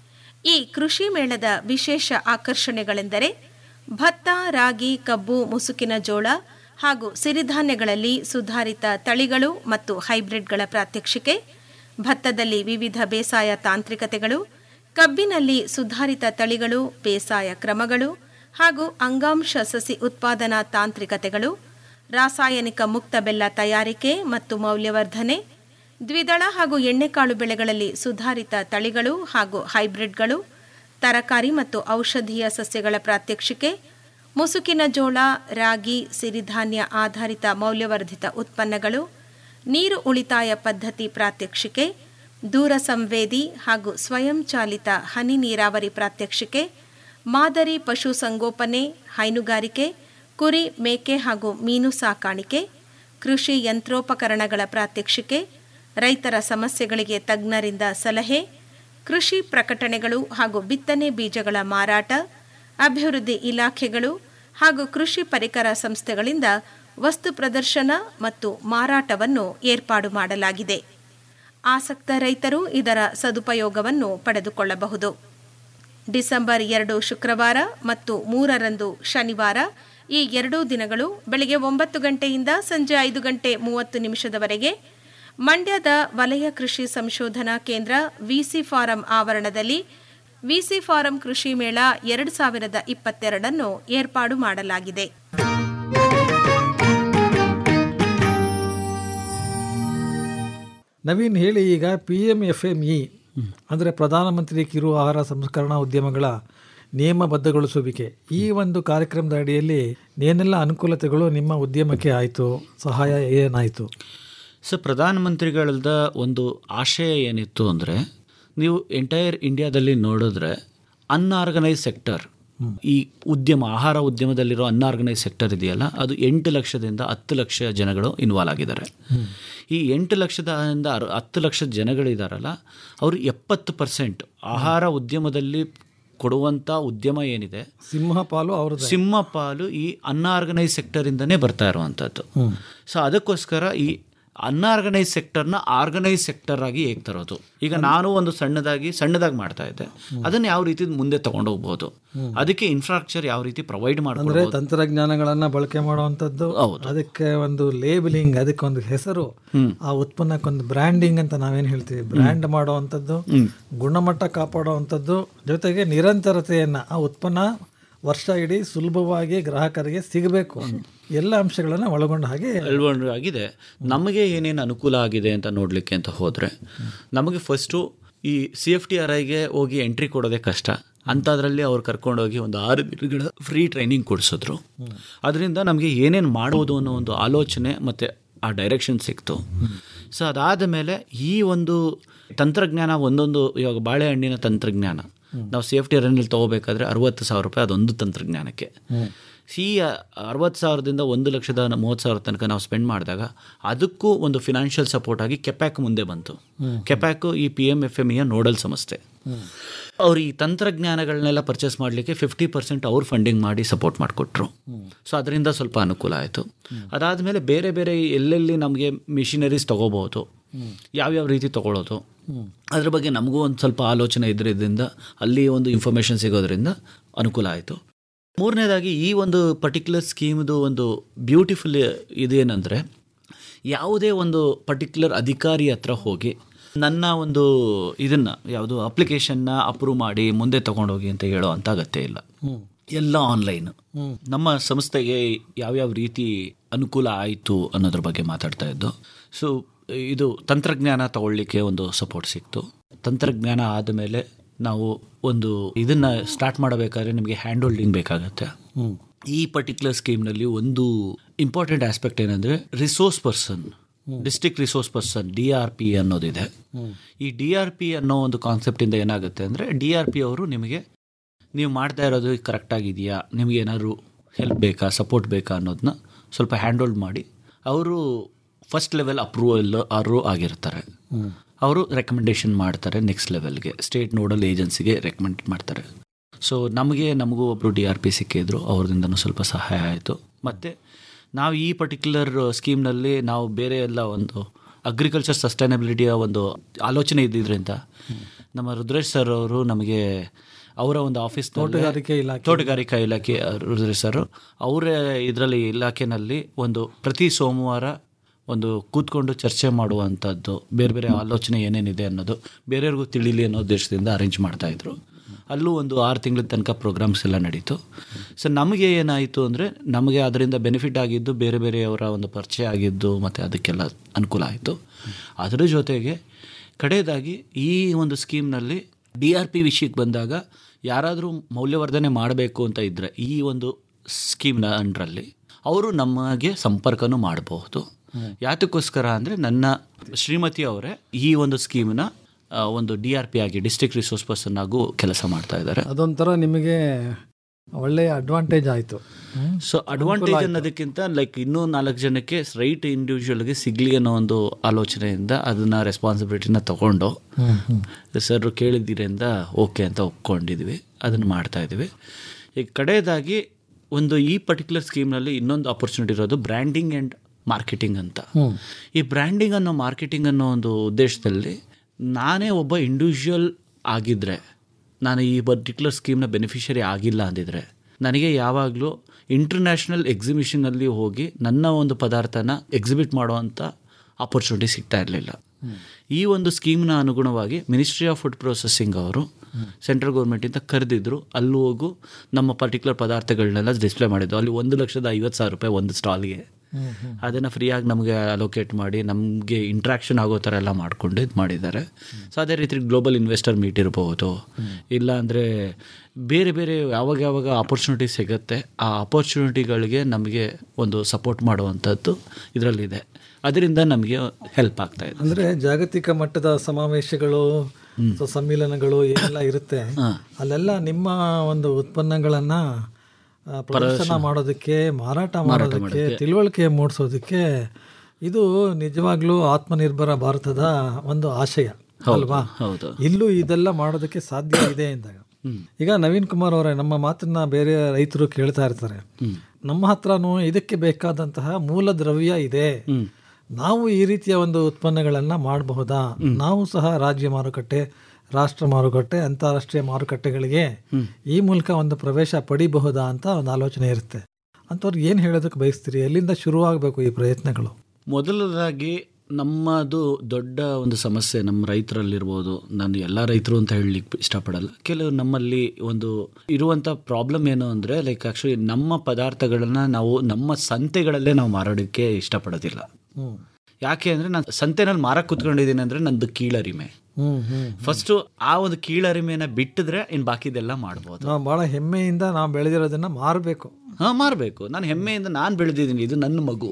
ಈ ಕೃಷಿ ಮೇಳದ ವಿಶೇಷ ಆಕರ್ಷಣೆಗಳೆಂದರೆ ಭತ್ತ ರಾಗಿ ಕಬ್ಬು ಮುಸುಕಿನ ಜೋಳ ಹಾಗೂ ಸಿರಿಧಾನ್ಯಗಳಲ್ಲಿ ಸುಧಾರಿತ ತಳಿಗಳು ಮತ್ತು ಹೈಬ್ರಿಡ್ಗಳ ಪ್ರಾತ್ಯಕ್ಷಿಕೆ ಭತ್ತದಲ್ಲಿ ವಿವಿಧ ಬೇಸಾಯ ತಾಂತ್ರಿಕತೆಗಳು ಕಬ್ಬಿನಲ್ಲಿ ಸುಧಾರಿತ ತಳಿಗಳು ಬೇಸಾಯ ಕ್ರಮಗಳು ಹಾಗೂ ಅಂಗಾಂಶ ಸಸಿ ಉತ್ಪಾದನಾ ತಾಂತ್ರಿಕತೆಗಳು ರಾಸಾಯನಿಕ ಮುಕ್ತ ಬೆಲ್ಲ ತಯಾರಿಕೆ ಮತ್ತು ಮೌಲ್ಯವರ್ಧನೆ ದ್ವಿದಳ ಹಾಗೂ ಎಣ್ಣೆಕಾಳು ಬೆಳೆಗಳಲ್ಲಿ ಸುಧಾರಿತ ತಳಿಗಳು ಹಾಗೂ ಹೈಬ್ರಿಡ್ಗಳು ತರಕಾರಿ ಮತ್ತು ಔಷಧೀಯ ಸಸ್ಯಗಳ ಪ್ರಾತ್ಯಕ್ಷಿಕೆ ಮುಸುಕಿನ ಜೋಳ ರಾಗಿ ಸಿರಿಧಾನ್ಯ ಆಧಾರಿತ ಮೌಲ್ಯವರ್ಧಿತ ಉತ್ಪನ್ನಗಳು ನೀರು ಉಳಿತಾಯ ಪದ್ಧತಿ ಪ್ರಾತ್ಯಕ್ಷಿಕೆ ದೂರ ಸಂವೇದಿ ಹಾಗೂ ಸ್ವಯಂಚಾಲಿತ ಹನಿ ನೀರಾವರಿ ಪ್ರಾತ್ಯಕ್ಷಿಕೆ ಮಾದರಿ ಪಶು ಸಂಗೋಪನೆ ಹೈನುಗಾರಿಕೆ ಕುರಿ ಮೇಕೆ ಹಾಗೂ ಮೀನು ಸಾಕಾಣಿಕೆ ಕೃಷಿ ಯಂತ್ರೋಪಕರಣಗಳ ಪ್ರಾತ್ಯಕ್ಷಿಕೆ ರೈತರ ಸಮಸ್ಯೆಗಳಿಗೆ ತಜ್ಞರಿಂದ ಸಲಹೆ ಕೃಷಿ ಪ್ರಕಟಣೆಗಳು ಹಾಗೂ ಬಿತ್ತನೆ ಬೀಜಗಳ ಮಾರಾಟ ಅಭಿವೃದ್ಧಿ ಇಲಾಖೆಗಳು ಹಾಗೂ ಕೃಷಿ ಪರಿಕರ ಸಂಸ್ಥೆಗಳಿಂದ ವಸ್ತು ಪ್ರದರ್ಶನ ಮತ್ತು ಮಾರಾಟವನ್ನು ಏರ್ಪಾಡು ಮಾಡಲಾಗಿದೆ ಆಸಕ್ತ ರೈತರು ಇದರ ಸದುಪಯೋಗವನ್ನು ಪಡೆದುಕೊಳ್ಳಬಹುದು ಡಿಸೆಂಬರ್ ಎರಡು ಶುಕ್ರವಾರ ಮತ್ತು ಮೂರರಂದು ಶನಿವಾರ ಈ ಎರಡೂ ದಿನಗಳು ಬೆಳಗ್ಗೆ ಒಂಬತ್ತು ಗಂಟೆಯಿಂದ ಸಂಜೆ ಐದು ಗಂಟೆ ಮೂವತ್ತು ನಿಮಿಷದವರೆಗೆ ಮಂಡ್ಯದ ವಲಯ ಕೃಷಿ ಸಂಶೋಧನಾ ಕೇಂದ್ರ ವಿಸಿ ಫಾರಂ ಆವರಣದಲ್ಲಿ ವಿಸಿ ಫಾರಂ ಕೃಷಿ ಮೇಳ ಎರಡು ಸಾವಿರದ ಇಪ್ಪತ್ತೆರಡನ್ನು ಏರ್ಪಾಡು ಮಾಡಲಾಗಿದೆ ನವೀನ್ ಹೇಳಿ ಈಗ P M F M E ಅಂದರೆ ಪ್ರಧಾನಮಂತ್ರಿ ಕಿರು ಆಹಾರ ಸಂಸ್ಕರಣಾ ಉದ್ಯಮಗಳ ನಿಯಮಬದ್ಧಗೊಳಿಸುವಿಕೆ ಈ ಒಂದು ಕಾರ್ಯಕ್ರಮದ ಅಡಿಯಲ್ಲಿ ಏನೆಲ್ಲ ಅನುಕೂಲತೆಗಳು ನಿಮ್ಮ ಉದ್ಯಮಕ್ಕೆ ಆಯಿತು ಸಹಾಯ ಏನಾಯಿತು ಸೊ ಪ್ರಧಾನಮಂತ್ರಿಗಳದ ಒಂದು ಆಶಯ ಏನಿತ್ತು ಅಂದರೆ ನೀವು ಎಂಟೈರ್ ಇಂಡಿಯಾದಲ್ಲಿ ನೋಡಿದ್ರೆ ಅನ್ಆರ್ಗನೈಸ್ ಸೆಕ್ಟರ್ ಈ ಉದ್ಯಮ ಆಹಾರ ಉದ್ಯಮದಲ್ಲಿರೋ ಅನ್ಆರ್ಗನೈಸ್ ಸೆಕ್ಟರ್ ಇದೆಯಲ್ಲ ಅದು ಎಂಟು ಲಕ್ಷದಿಂದ ಹತ್ತು ಲಕ್ಷ ಜನಗಳು ಇನ್ವಾಲ್ವ್ ಆಗಿದ್ದಾರೆ ಈ ಎಂಟು ಲಕ್ಷದಿಂದ ಅರ್- ಹತ್ತು ಲಕ್ಷ ಜನಗಳಿದಾರಲ್ಲ ಅವರು ಎಪ್ಪತ್ತು ಪರ್ಸೆಂಟ್ ಆಹಾರ ಉದ್ಯಮದಲ್ಲಿ ಕೊಡುವಂಥ ಉದ್ಯಮ ಏನಿದೆ ಸಿಂಹ ಪಾಲು ಅವ್ರದ್ದು ಸಿಂಹ ಪಾಲು ಈ ಅನ್ಆರ್ಗನೈಸ್ ಸೆಕ್ಟರಿಂದನೇ ಬರ್ತಾ ಇರುವಂಥದ್ದು ಸೊ ಅದಕ್ಕೋಸ್ಕರ ಈ ಅನ್ಆರ್ಗನೈಸ್ ಸೆಕ್ಟರ್ನ ಆರ್ಗನೈಸ್ ಸೆಕ್ಟರ್ ಆಗಿ ಹೇಗೆ ತರೋದು ಈಗ ನಾನು ಒಂದು ಸಣ್ಣದಾಗಿ ಸಣ್ಣದಾಗಿ ಮಾಡ್ತಾ ಇದ್ದೆ ಅದನ್ನ ಯಾವ ರೀತಿ ಮುಂದೆ ತಗೊಂಡು ಹೋಗ್ಬೋದು ಅದಕ್ಕೆ ಇನ್ಫ್ರಾಸ್ಟ್ರಕ್ಚರ್ ಯಾವ ರೀತಿ ಪ್ರೊವೈಡ್ ಅಂದ್ರೆ ಮಾಡ್ಬೋದು ತಂತ್ರಜ್ಞಾನಗಳನ್ನ ಬಳಕೆ ಮಾಡುವಂಥದ್ದು ಅದಕ್ಕೆ ಒಂದು ಲೇಬಲಿಂಗ್ ಅದಕ್ಕೆ ಒಂದು ಹೆಸರು ಆ ಉತ್ಪನ್ನಕ್ಕೊಂದು ಬ್ರ್ಯಾಂಡಿಂಗ್ ಅಂತ ನಾವೇನು ಹೇಳ್ತೀವಿ ಬ್ರ್ಯಾಂಡ್ ಮಾಡುವಂಥದ್ದು ಗುಣಮಟ್ಟ ಕಾಪಾಡುವಂಥದ್ದು ಜೊತೆಗೆ ನಿರಂತರತೆಯನ್ನ ಆ ಉತ್ಪನ್ನ ವರ್ಷ ಇಡೀ ಸುಲಭವಾಗಿ ಗ್ರಾಹಕರಿಗೆ ಸಿಗಬೇಕು ಎಲ್ಲ ಅಂಶಗಳನ್ನ ಒಳಗೊಂಡ ಹಾಗೆ ಅಳವಡಿಕೆ ಆಗಿದೆ ನಮಗೆ ಏನೇನು ಅನುಕೂಲ ಆಗಿದೆ ಅಂತ ನೋಡಲಿಕ್ಕೆ ಅಂತ ಹೋದರೆ ನಮಗೆ ಫಸ್ಟು ಈ ಸಿ ಎಫ್ ಟಿ ಆರ್ ಐಗೆ ಹೋಗಿ ಎಂಟ್ರಿ ಕೊಡೋದೇ ಕಷ್ಟ ಅಂಥದ್ರಲ್ಲಿ ಅವ್ರು ಕರ್ಕೊಂಡೋಗಿ ಒಂದು ಆರು ದಿನಗಳ ಫ್ರೀ ಟ್ರೈನಿಂಗ್ ಕೊಡಿಸಿದ್ರು ಅದರಿಂದ ನಮಗೆ ಏನೇನು ಮಾಡ್ಬೋದು ಅನ್ನೋ ಒಂದು ಆಲೋಚನೆ ಮತ್ತು ಆ ಡೈರೆಕ್ಷನ್ ಸಿಕ್ತು ಸೊ ಅದಾದ ಮೇಲೆ ಈ ಒಂದು ತಂತ್ರಜ್ಞಾನ ಒಂದೊಂದು ಇವಾಗ ಬಾಳೆಹಣ್ಣಿನ ತಂತ್ರಜ್ಞಾನ ನಾವು ಸೇಫ್ಟಿ ರನ್ನಲ್ಲಿ ತೊಗೋಬೇಕಾದ್ರೆ ಅರವತ್ತು ಸಾವಿರ ರೂಪಾಯಿ ಅದೊಂದು ತಂತ್ರಜ್ಞಾನಕ್ಕೆ ಈ ಅರವತ್ತು ಸಾವಿರದಿಂದ ಒಂದು ಲಕ್ಷದ ಮೂವತ್ತು ಸಾವಿರ ತನಕ ನಾವು ಸ್ಪೆಂಡ್ ಮಾಡಿದಾಗ ಅದಕ್ಕೂ ಒಂದು ಫಿನಾನ್ಷಿಯಲ್ ಸಪೋರ್ಟ್ ಆಗಿ ಕೆಪ್ಯಾಕ್ ಮುಂದೆ ಬಂತು ಕೆಪ್ಯಾಕು ಈ ಪಿ ಎಮ್ ಎಫ್ ಎಮ್ ಇಯ ನೋಡಲ್ ಸಂಸ್ಥೆ ಅವ್ರು ಈ ತಂತ್ರಜ್ಞಾನಗಳನ್ನೆಲ್ಲ ಪರ್ಚೇಸ್ ಮಾಡಲಿಕ್ಕೆ ಫಿಫ್ಟಿ ಪರ್ಸೆಂಟ್ ಅವ್ರು ಫಂಡಿಂಗ್ ಮಾಡಿ ಸಪೋರ್ಟ್ ಮಾಡಿಕೊಟ್ರು ಸೊ ಅದರಿಂದ ಸ್ವಲ್ಪ ಅನುಕೂಲ ಆಯಿತು ಅದಾದಮೇಲೆ ಬೇರೆ ಬೇರೆ ಎಲ್ಲೆಲ್ಲಿ ನಮಗೆ ಮಿಷಿನರೀಸ್ ತೊಗೋಬೋದು ಯಾವ್ಯಾವ ರೀತಿ ತೊಗೊಳ್ಳೋದು ಅದ್ರ ಬಗ್ಗೆ ನಮಗೂ ಒಂದು ಸ್ವಲ್ಪ ಆಲೋಚನೆ ಇದ್ರಿಂದ ಅಲ್ಲಿ ಒಂದು ಇನ್ಫಾರ್ಮೇಷನ್ ಸಿಗೋದ್ರಿಂದ ಅನುಕೂಲ ಆಯಿತು ಮೂರನೇದಾಗಿ ಈ ಒಂದು ಪರ್ಟಿಕ್ಯುಲರ್ ಸ್ಕೀಮ್ದು ಒಂದು ಬ್ಯೂಟಿಫುಲ್ ಇದೇನೆಂದರೆ ಯಾವುದೇ ಒಂದು ಪರ್ಟಿಕ್ಯುಲರ್ ಅಧಿಕಾರಿ ಹತ್ರ ಹೋಗಿ ನನ್ನ ಒಂದು ಇದನ್ನು ಯಾವುದು ಅಪ್ಲಿಕೇಶನ್ನ ಅಪ್ರೂವ್ ಮಾಡಿ ಮುಂದೆ ತಗೊಂಡೋಗಿ ಅಂತ ಹೇಳೋ ಅಂತ ಅಗತ್ಯ ಇಲ್ಲ ಎಲ್ಲ ಆನ್ಲೈನ್ ನಮ್ಮ ಸಂಸ್ಥೆಗೆ ಯಾವ್ಯಾವ ರೀತಿ ಅನುಕೂಲ ಆಯಿತು ಅನ್ನೋದ್ರ ಬಗ್ಗೆ ಮಾತಾಡ್ತಾ ಇದ್ದು ಸೊ ಇದು ತಂತ್ರಜ್ಞಾನ ತಗೊಳ್ಳಿಕ್ಕೆ ಒಂದು ಸಪೋರ್ಟ್ ಸಿಕ್ತು ತಂತ್ರಜ್ಞಾನ ಆದಮೇಲೆ ನಾವು ಒಂದು ಇದನ್ನ ಸ್ಟಾರ್ಟ್ ಮಾಡಬೇಕಾದ್ರೆ ನಿಮಗೆ ಹ್ಯಾಂಡ್ ಹೋಲ್ಡಿಂಗ್ ಬೇಕಾಗತ್ತೆ ಈ ಪರ್ಟಿಕ್ಯುಲರ್ ಸ್ಕೀಮ್ನಲ್ಲಿ ಒಂದು ಇಂಪಾರ್ಟೆಂಟ್ ಆಸ್ಪೆಕ್ಟ್ ಏನಂದ್ರೆ resource person district resource person D R P ಅನ್ನೋದಿದೆ ಈ ಡಿ ಆರ್ ಪಿ ಅನ್ನೋ ಒಂದು ಕಾನ್ಸೆಪ್ಟಿಂದ ಏನಾಗುತ್ತೆ ಅಂದರೆ ಡಿ ಆರ್ ಪಿ ಅವರು ನಿಮಗೆ ನೀವು ಮಾಡ್ತಾ ಇರೋದು ಕರೆಕ್ಟ್ ಆಗಿದೆಯಾ ನಿಮಗೆ ಏನಾದ್ರು ಹೆಲ್ಪ್ ಬೇಕಾ ಸಪೋರ್ಟ್ ಬೇಕಾ ಅನ್ನೋದನ್ನ ಸ್ವಲ್ಪ ಹ್ಯಾಂಡ್ ಹೋಲ್ಡ್ ಮಾಡಿ ಅವರು ಫಸ್ಟ್ ಲೆವೆಲ್ ಅಪ್ರೂವಲ್ ಅವರು ಆಗಿರ್ತಾರೆ ಅವರು ರೆಕಮೆಂಡೇಶನ್ ಮಾಡ್ತಾರೆ ನೆಕ್ಸ್ಟ್ ಲೆವೆಲ್ಗೆ ಸ್ಟೇಟ್ ನೋಡಲ್ ಏಜೆನ್ಸಿಗೆ ರೆಕಮೆಂಡ್ ಮಾಡ್ತಾರೆ ಸೊ ನಮಗೆ ನಮಗೂ ಒಬ್ಬರು ಡಿ ಆರ್ ಪಿ ಸಿಕ್ಕಿದ್ರು ಅವ್ರದಿಂದನೂ ಸ್ವಲ್ಪ ಸಹಾಯ ಆಯಿತು ಮತ್ತು ನಾವು ಈ ಪರ್ಟಿಕ್ಯುಲರ್ ಸ್ಕೀಮ್ನಲ್ಲಿ ನಾವು ಬೇರೆ ಎಲ್ಲ ಒಂದು ಅಗ್ರಿಕಲ್ಚರ್ ಸಸ್ಟೈನಬಿಲಿಟಿಯ ಒಂದು ಆಲೋಚನೆ ಇದ್ದಿದ್ರಿಂದ ನಮ್ಮ ರುದ್ರೇಶ್ ಸರ್ ಅವರು ನಮಗೆ ಅವರ ಒಂದು ಆಫೀಸ್ ತೋಟಗಾರಿಕೆ ಇಲಾಖೆ. ತೋಟಗಾರಿಕಾ ಇಲಾಖೆ ರುದ್ರೇಶ್ ಸರ್ ಅವರ ಇದರಲ್ಲಿ ಇಲಾಖೆನಲ್ಲಿ ಒಂದು ಪ್ರತಿ ಸೋಮವಾರ ಒಂದು ಕೂತ್ಕೊಂಡು ಚರ್ಚೆ ಮಾಡುವಂಥದ್ದು ಬೇರೆ ಬೇರೆ ಆಲೋಚನೆ ಏನೇನಿದೆ ಅನ್ನೋದು ಬೇರೆಯವ್ರಿಗೂ ತಿಳಿಲಿ ಅನ್ನೋ ಉದ್ದೇಶದಿಂದ ಅರೇಂಜ್ ಮಾಡ್ತಾಯಿದ್ರು ಅಲ್ಲೂ ಒಂದು ಆರು ತಿಂಗಳ ತನಕ ಪ್ರೋಗ್ರಾಮ್ಸ್ ಎಲ್ಲ ನಡೀತು ಸೊ ನಮಗೆ ಏನಾಯಿತು ಅಂದರೆ ನಮಗೆ ಅದರಿಂದ ಬೆನಿಫಿಟ್ ಆಗಿದ್ದು ಬೇರೆ ಬೇರೆಯವರ ಒಂದು ಪರಿಚಯ ಆಗಿದ್ದು ಮತ್ತು ಅದಕ್ಕೆಲ್ಲ ಅನುಕೂಲ ಆಯಿತು ಅದರ ಜೊತೆಗೆ ಕಡೆಯದಾಗಿ ಈ ಒಂದು ಸ್ಕೀಮ್ನಲ್ಲಿ ಡಿ ಆರ್ ಪಿ ವಿಷಯಕ್ಕೆ ಬಂದಾಗ ಯಾರಾದರೂ ಮೌಲ್ಯವರ್ಧನೆ ಮಾಡಬೇಕು ಅಂತ ಇದ್ದರೆ ಈ ಒಂದು ಸ್ಕೀಮ್ನ ಅಂಡ್ರಲ್ಲಿ ಅವರು ನಮಗೆ ಸಂಪರ್ಕನೂ ಮಾಡಬಹುದು ಯಾತಕ್ಕೋಸ್ಕರ ಅಂದರೆ ನನ್ನ ಶ್ರೀಮತಿ ಅವರೇ ಈ ಒಂದು ಸ್ಕೀಮ್ನ ಆ, ಒಂದು ಡಿ ಆರ್ ಪಿ ಆಗಿ ಡಿಸ್ಟ್ರಿಕ್ಟ್ ರಿಸೋರ್ಸ್ ಪರ್ಸನ್ ಆಗು ಕೆಲಸ ಮಾಡ್ತಾ ಇದ್ದಾರೆ ಅದೊಂಥರ ನಿಮಗೆ ಒಳ್ಳೆಯ ಅಡ್ವಾಂಟೇಜ್ ಆಯಿತು ಸೊ ಅಡ್ವಾಂಟೇಜ್ ಅನ್ನೋದಕ್ಕಿಂತ ಲೈಕ್ ಇನ್ನೂ ನಾಲ್ಕು ಜನಕ್ಕೆ ರೈಟ್ ಇಂಡಿವಿಜುವಲ್ಗೆ ಸಿಗ್ಲಿ ಅನ್ನೋ ಒಂದು ಆಲೋಚನೆಯಿಂದ ಅದನ್ನ ರೆಸ್ಪಾನ್ಸಿಬಿಲಿಟಿನ ತಗೊಂಡು ಸರ್ ಕೇಳಿದ್ದೀರಿಂದ ಓಕೆ ಅಂತ ಒಪ್ಕೊಂಡಿದ್ವಿ ಅದನ್ನು ಮಾಡ್ತಾ ಇದ್ದೀವಿ ಈಗ ಕಡೆಯದಾಗಿ ಒಂದು ಈ ಪರ್ಟಿಕ್ಯುಲರ್ ಸ್ಕೀಮ್ನಲ್ಲಿ ಇನ್ನೊಂದು ಆಪರ್ಚುನಿಟಿ ಇರೋದು ಬ್ರ್ಯಾಂಡಿಂಗ್ ಆ್ಯಂಡ್ ಮಾರ್ಕೆಟಿಂಗ್ ಅಂತ ಹ್ಮ್. ಈ ಬ್ರ್ಯಾಂಡಿಂಗ್ ಅನ್ನೋ ಮಾರ್ಕೆಟಿಂಗ್ ಅನ್ನೋ ಒಂದು ಉದ್ದೇಶದಲ್ಲಿ ನಾನೇ ಒಬ್ಬ ಇಂಡಿವಿಜುವಲ್ ಆಗಿದ್ದರೆ ನಾನು ಈ ಪರ್ಟಿಕ್ಯುಲರ್ ಸ್ಕೀಮ್ನ ಬೆನಿಫಿಷರಿ ಆಗಿಲ್ಲ ಅಂದಿದ್ರೆ ನನಗೆ ಯಾವಾಗಲೂ ಇಂಟರ್ನ್ಯಾಷನಲ್ ಎಕ್ಸಿಬಿಷನಲ್ಲಿ ಹೋಗಿ ನನ್ನ ಒಂದು ಪದಾರ್ಥನ ಎಕ್ಸಿಬಿಟ್ ಮಾಡುವಂಥ ಆಪರ್ಚುನಿಟಿ ಸಿಗ್ತಾ ಇರಲಿಲ್ಲ ಈ ಒಂದು ಸ್ಕೀಮ್ನ ಅನುಗುಣವಾಗಿ ಮಿನಿಸ್ಟ್ರಿ ಆಫ್ ಫುಡ್ ಪ್ರೊಸೆಸಿಂಗ್ ಅವರು ಸೆಂಟ್ರಲ್ ಗೌರ್ಮೆಂಟಿಂದ ಕರೆದಿದ್ರು ಅಲ್ಲಿ ಹೋಗು ನಮ್ಮ ಪರ್ಟಿಕ್ಯುಲರ್ ಪದಾರ್ಥಗಳನ್ನೆಲ್ಲ ಡಿಸ್ಪ್ಲೇ ಮಾಡಿದ್ದು ಅಲ್ಲಿ ಒಂದು ಲಕ್ಷದ ಐವತ್ತು ಸಾವಿರ ರೂಪಾಯಿ ಒಂದು ಸ್ಟಾಲ್ಗೆ ಅದನ್ನು ಫ್ರೀಯಾಗಿ ನಮಗೆ ಅಲೋಕೇಟ್ ಮಾಡಿ ನಮಗೆ ಇಂಟ್ರಾಕ್ಷನ್ ಆಗೋ ಥರ ಎಲ್ಲ ಮಾಡಿಕೊಂಡು ಇದು ಮಾಡಿದ್ದಾರೆ ಸೊ ಅದೇ ರೀತಿ ಗ್ಲೋಬಲ್ ಇನ್ವೆಸ್ಟರ್ ಮೀಟ್ ಇರಬಹುದು ಇಲ್ಲ ಅಂದರೆ ಬೇರೆ ಬೇರೆ ಯಾವಾಗ ಯಾವಾಗ ಆಪರ್ಚುನಿಟಿ ಸಿಗುತ್ತೆ ಆ ಆಪರ್ಚುನಿಟಿಗಳಿಗೆ ನಮಗೆ ಒಂದು ಸಪೋರ್ಟ್ ಮಾಡುವಂಥದ್ದು ಇದರಲ್ಲಿದೆ ಅದರಿಂದ ನಮಗೆ ಹೆಲ್ಪ್ ಆಗ್ತಾ ಇದೆ ಅಂದ್ರೆ ಜಾಗತಿಕ ಮಟ್ಟದ ಸಮಾವೇಶಗಳು ಸೊ ಸಮ್ಮಿಲನಗಳು ಏನೆಲ್ಲ ಇರುತ್ತೆ ಅಲ್ಲೆಲ್ಲ ನಿಮ್ಮ ಒಂದು ಉತ್ಪನ್ನಗಳನ್ನ ಆ, ಪ್ರದರ್ಶನ ಮಾಡೋದಕ್ಕೆ ಮಾರಾಟ ಮಾಡೋದಕ್ಕೆ ತಿಳುವಳಿಕೆ ಮೂಡಿಸೋದಕ್ಕೆ ಇದು ನಿಜವಾಗ್ಲೂ ಆತ್ಮನಿರ್ಭರ ಭಾರತದ ಒಂದು ಆಶಯ ಅಲ್ವಾ ಹೌದು ಇಲ್ಲೂ ಇದೆಲ್ಲ ಮಾಡೋದಕ್ಕೆ ಸಾಧ್ಯ ಇದೆ ಎಂದಾಗ ಈಗ ನವೀನ್ ಕುಮಾರ್ ಅವರೇ ನಮ್ಮ ಮಾತನ್ನ ಬೇರೆ ರೈತರು ಕೇಳ್ತಾ ಇರ್ತಾರೆ ನಮ್ಮ ಹತ್ರನೂ ಇದಕ್ಕೆ ಬೇಕಾದಂತಹ ಮೂಲ ದ್ರವ್ಯ ಇದೆ ನಾವು ಈ ರೀತಿಯ ಒಂದು ಉತ್ಪನ್ನಗಳನ್ನ ಮಾಡಬಹುದಾ ನಾವು ಸಹ ರಾಜ್ಯ ಮಾರುಕಟ್ಟೆ ರಾಷ್ಟ್ರ ಮಾರುಕಟ್ಟೆ ಅಂತಾರಾಷ್ಟ್ರೀಯ ಮಾರುಕಟ್ಟೆಗಳಿಗೆ ಈ ಮೂಲಕ ಒಂದು ಪ್ರವೇಶ ಪಡಿಬಹುದಾ ಅಂತ ಒಂದು ಆಲೋಚನೆ ಇರುತ್ತೆ ಅಂಥವ್ರಿಗೆ ಏನು ಹೇಳೋದಕ್ಕೆ ಬಯಸ್ತೀರಿ ಎಲ್ಲಿಂದ ಶುರುವಾಗಬೇಕು ಈ ಪ್ರಯತ್ನಗಳು ಮೊದಲದಾಗಿ ನಮ್ಮದು ದೊಡ್ಡ ಒಂದು ಸಮಸ್ಯೆ ನಮ್ಮ ರೈತರಲ್ಲಿರ್ಬೋದು ನಾನು ಎಲ್ಲ ರೈತರು ಅಂತ ಹೇಳಲಿಕ್ಕೆ ಇಷ್ಟಪಡಲ್ಲ ಕೆಲವು ನಮ್ಮಲ್ಲಿ ಒಂದು ಇರುವಂಥ ಪ್ರಾಬ್ಲಮ್ ಏನು ಅಂದರೆ ಲೈಕ್ ಆ್ಯಕ್ಚುಲಿ ನಮ್ಮ ಪದಾರ್ಥಗಳನ್ನ ನಾವು ನಮ್ಮ ಸಂತೆಗಳಲ್ಲೇ ನಾವು ಮಾರಾಡೋಕ್ಕೆ ಇಷ್ಟಪಡೋದಿಲ್ಲ ಯಾಕೆ ಅಂದರೆ ನಾನು ಸಂತೆನಲ್ಲಿ ಮಾರಕ್ಕೆ ಕುತ್ಕೊಂಡಿದ್ದೀನಿ ಅಂದರೆ ನಂದು ಕೀಳರಿಮೆ ಹ್ಮ್ ಹ್ಮ್ ಫಸ್ಟು ಆ ಒಂದು ಕೀಳರಿಮೆನ ಬಿಟ್ಟಿದ್ರೆ ಇನ್ನು ಬಾಕಿದೆಲ್ಲ ಮಾಡ್ಬೋದು ನಾವು ಬಹಳ ಹೆಮ್ಮೆಯಿಂದ ನಾವು ಬೆಳೆದಿರೋದನ್ನ ಮಾರಬೇಕು ಹಾಂ ಮಾರಬೇಕು ನಾನು ಹೆಮ್ಮೆಯಿಂದ ನಾನು ಬೆಳೆದಿದ್ದೀನಿ ಇದು ನನ್ನ ಮಗು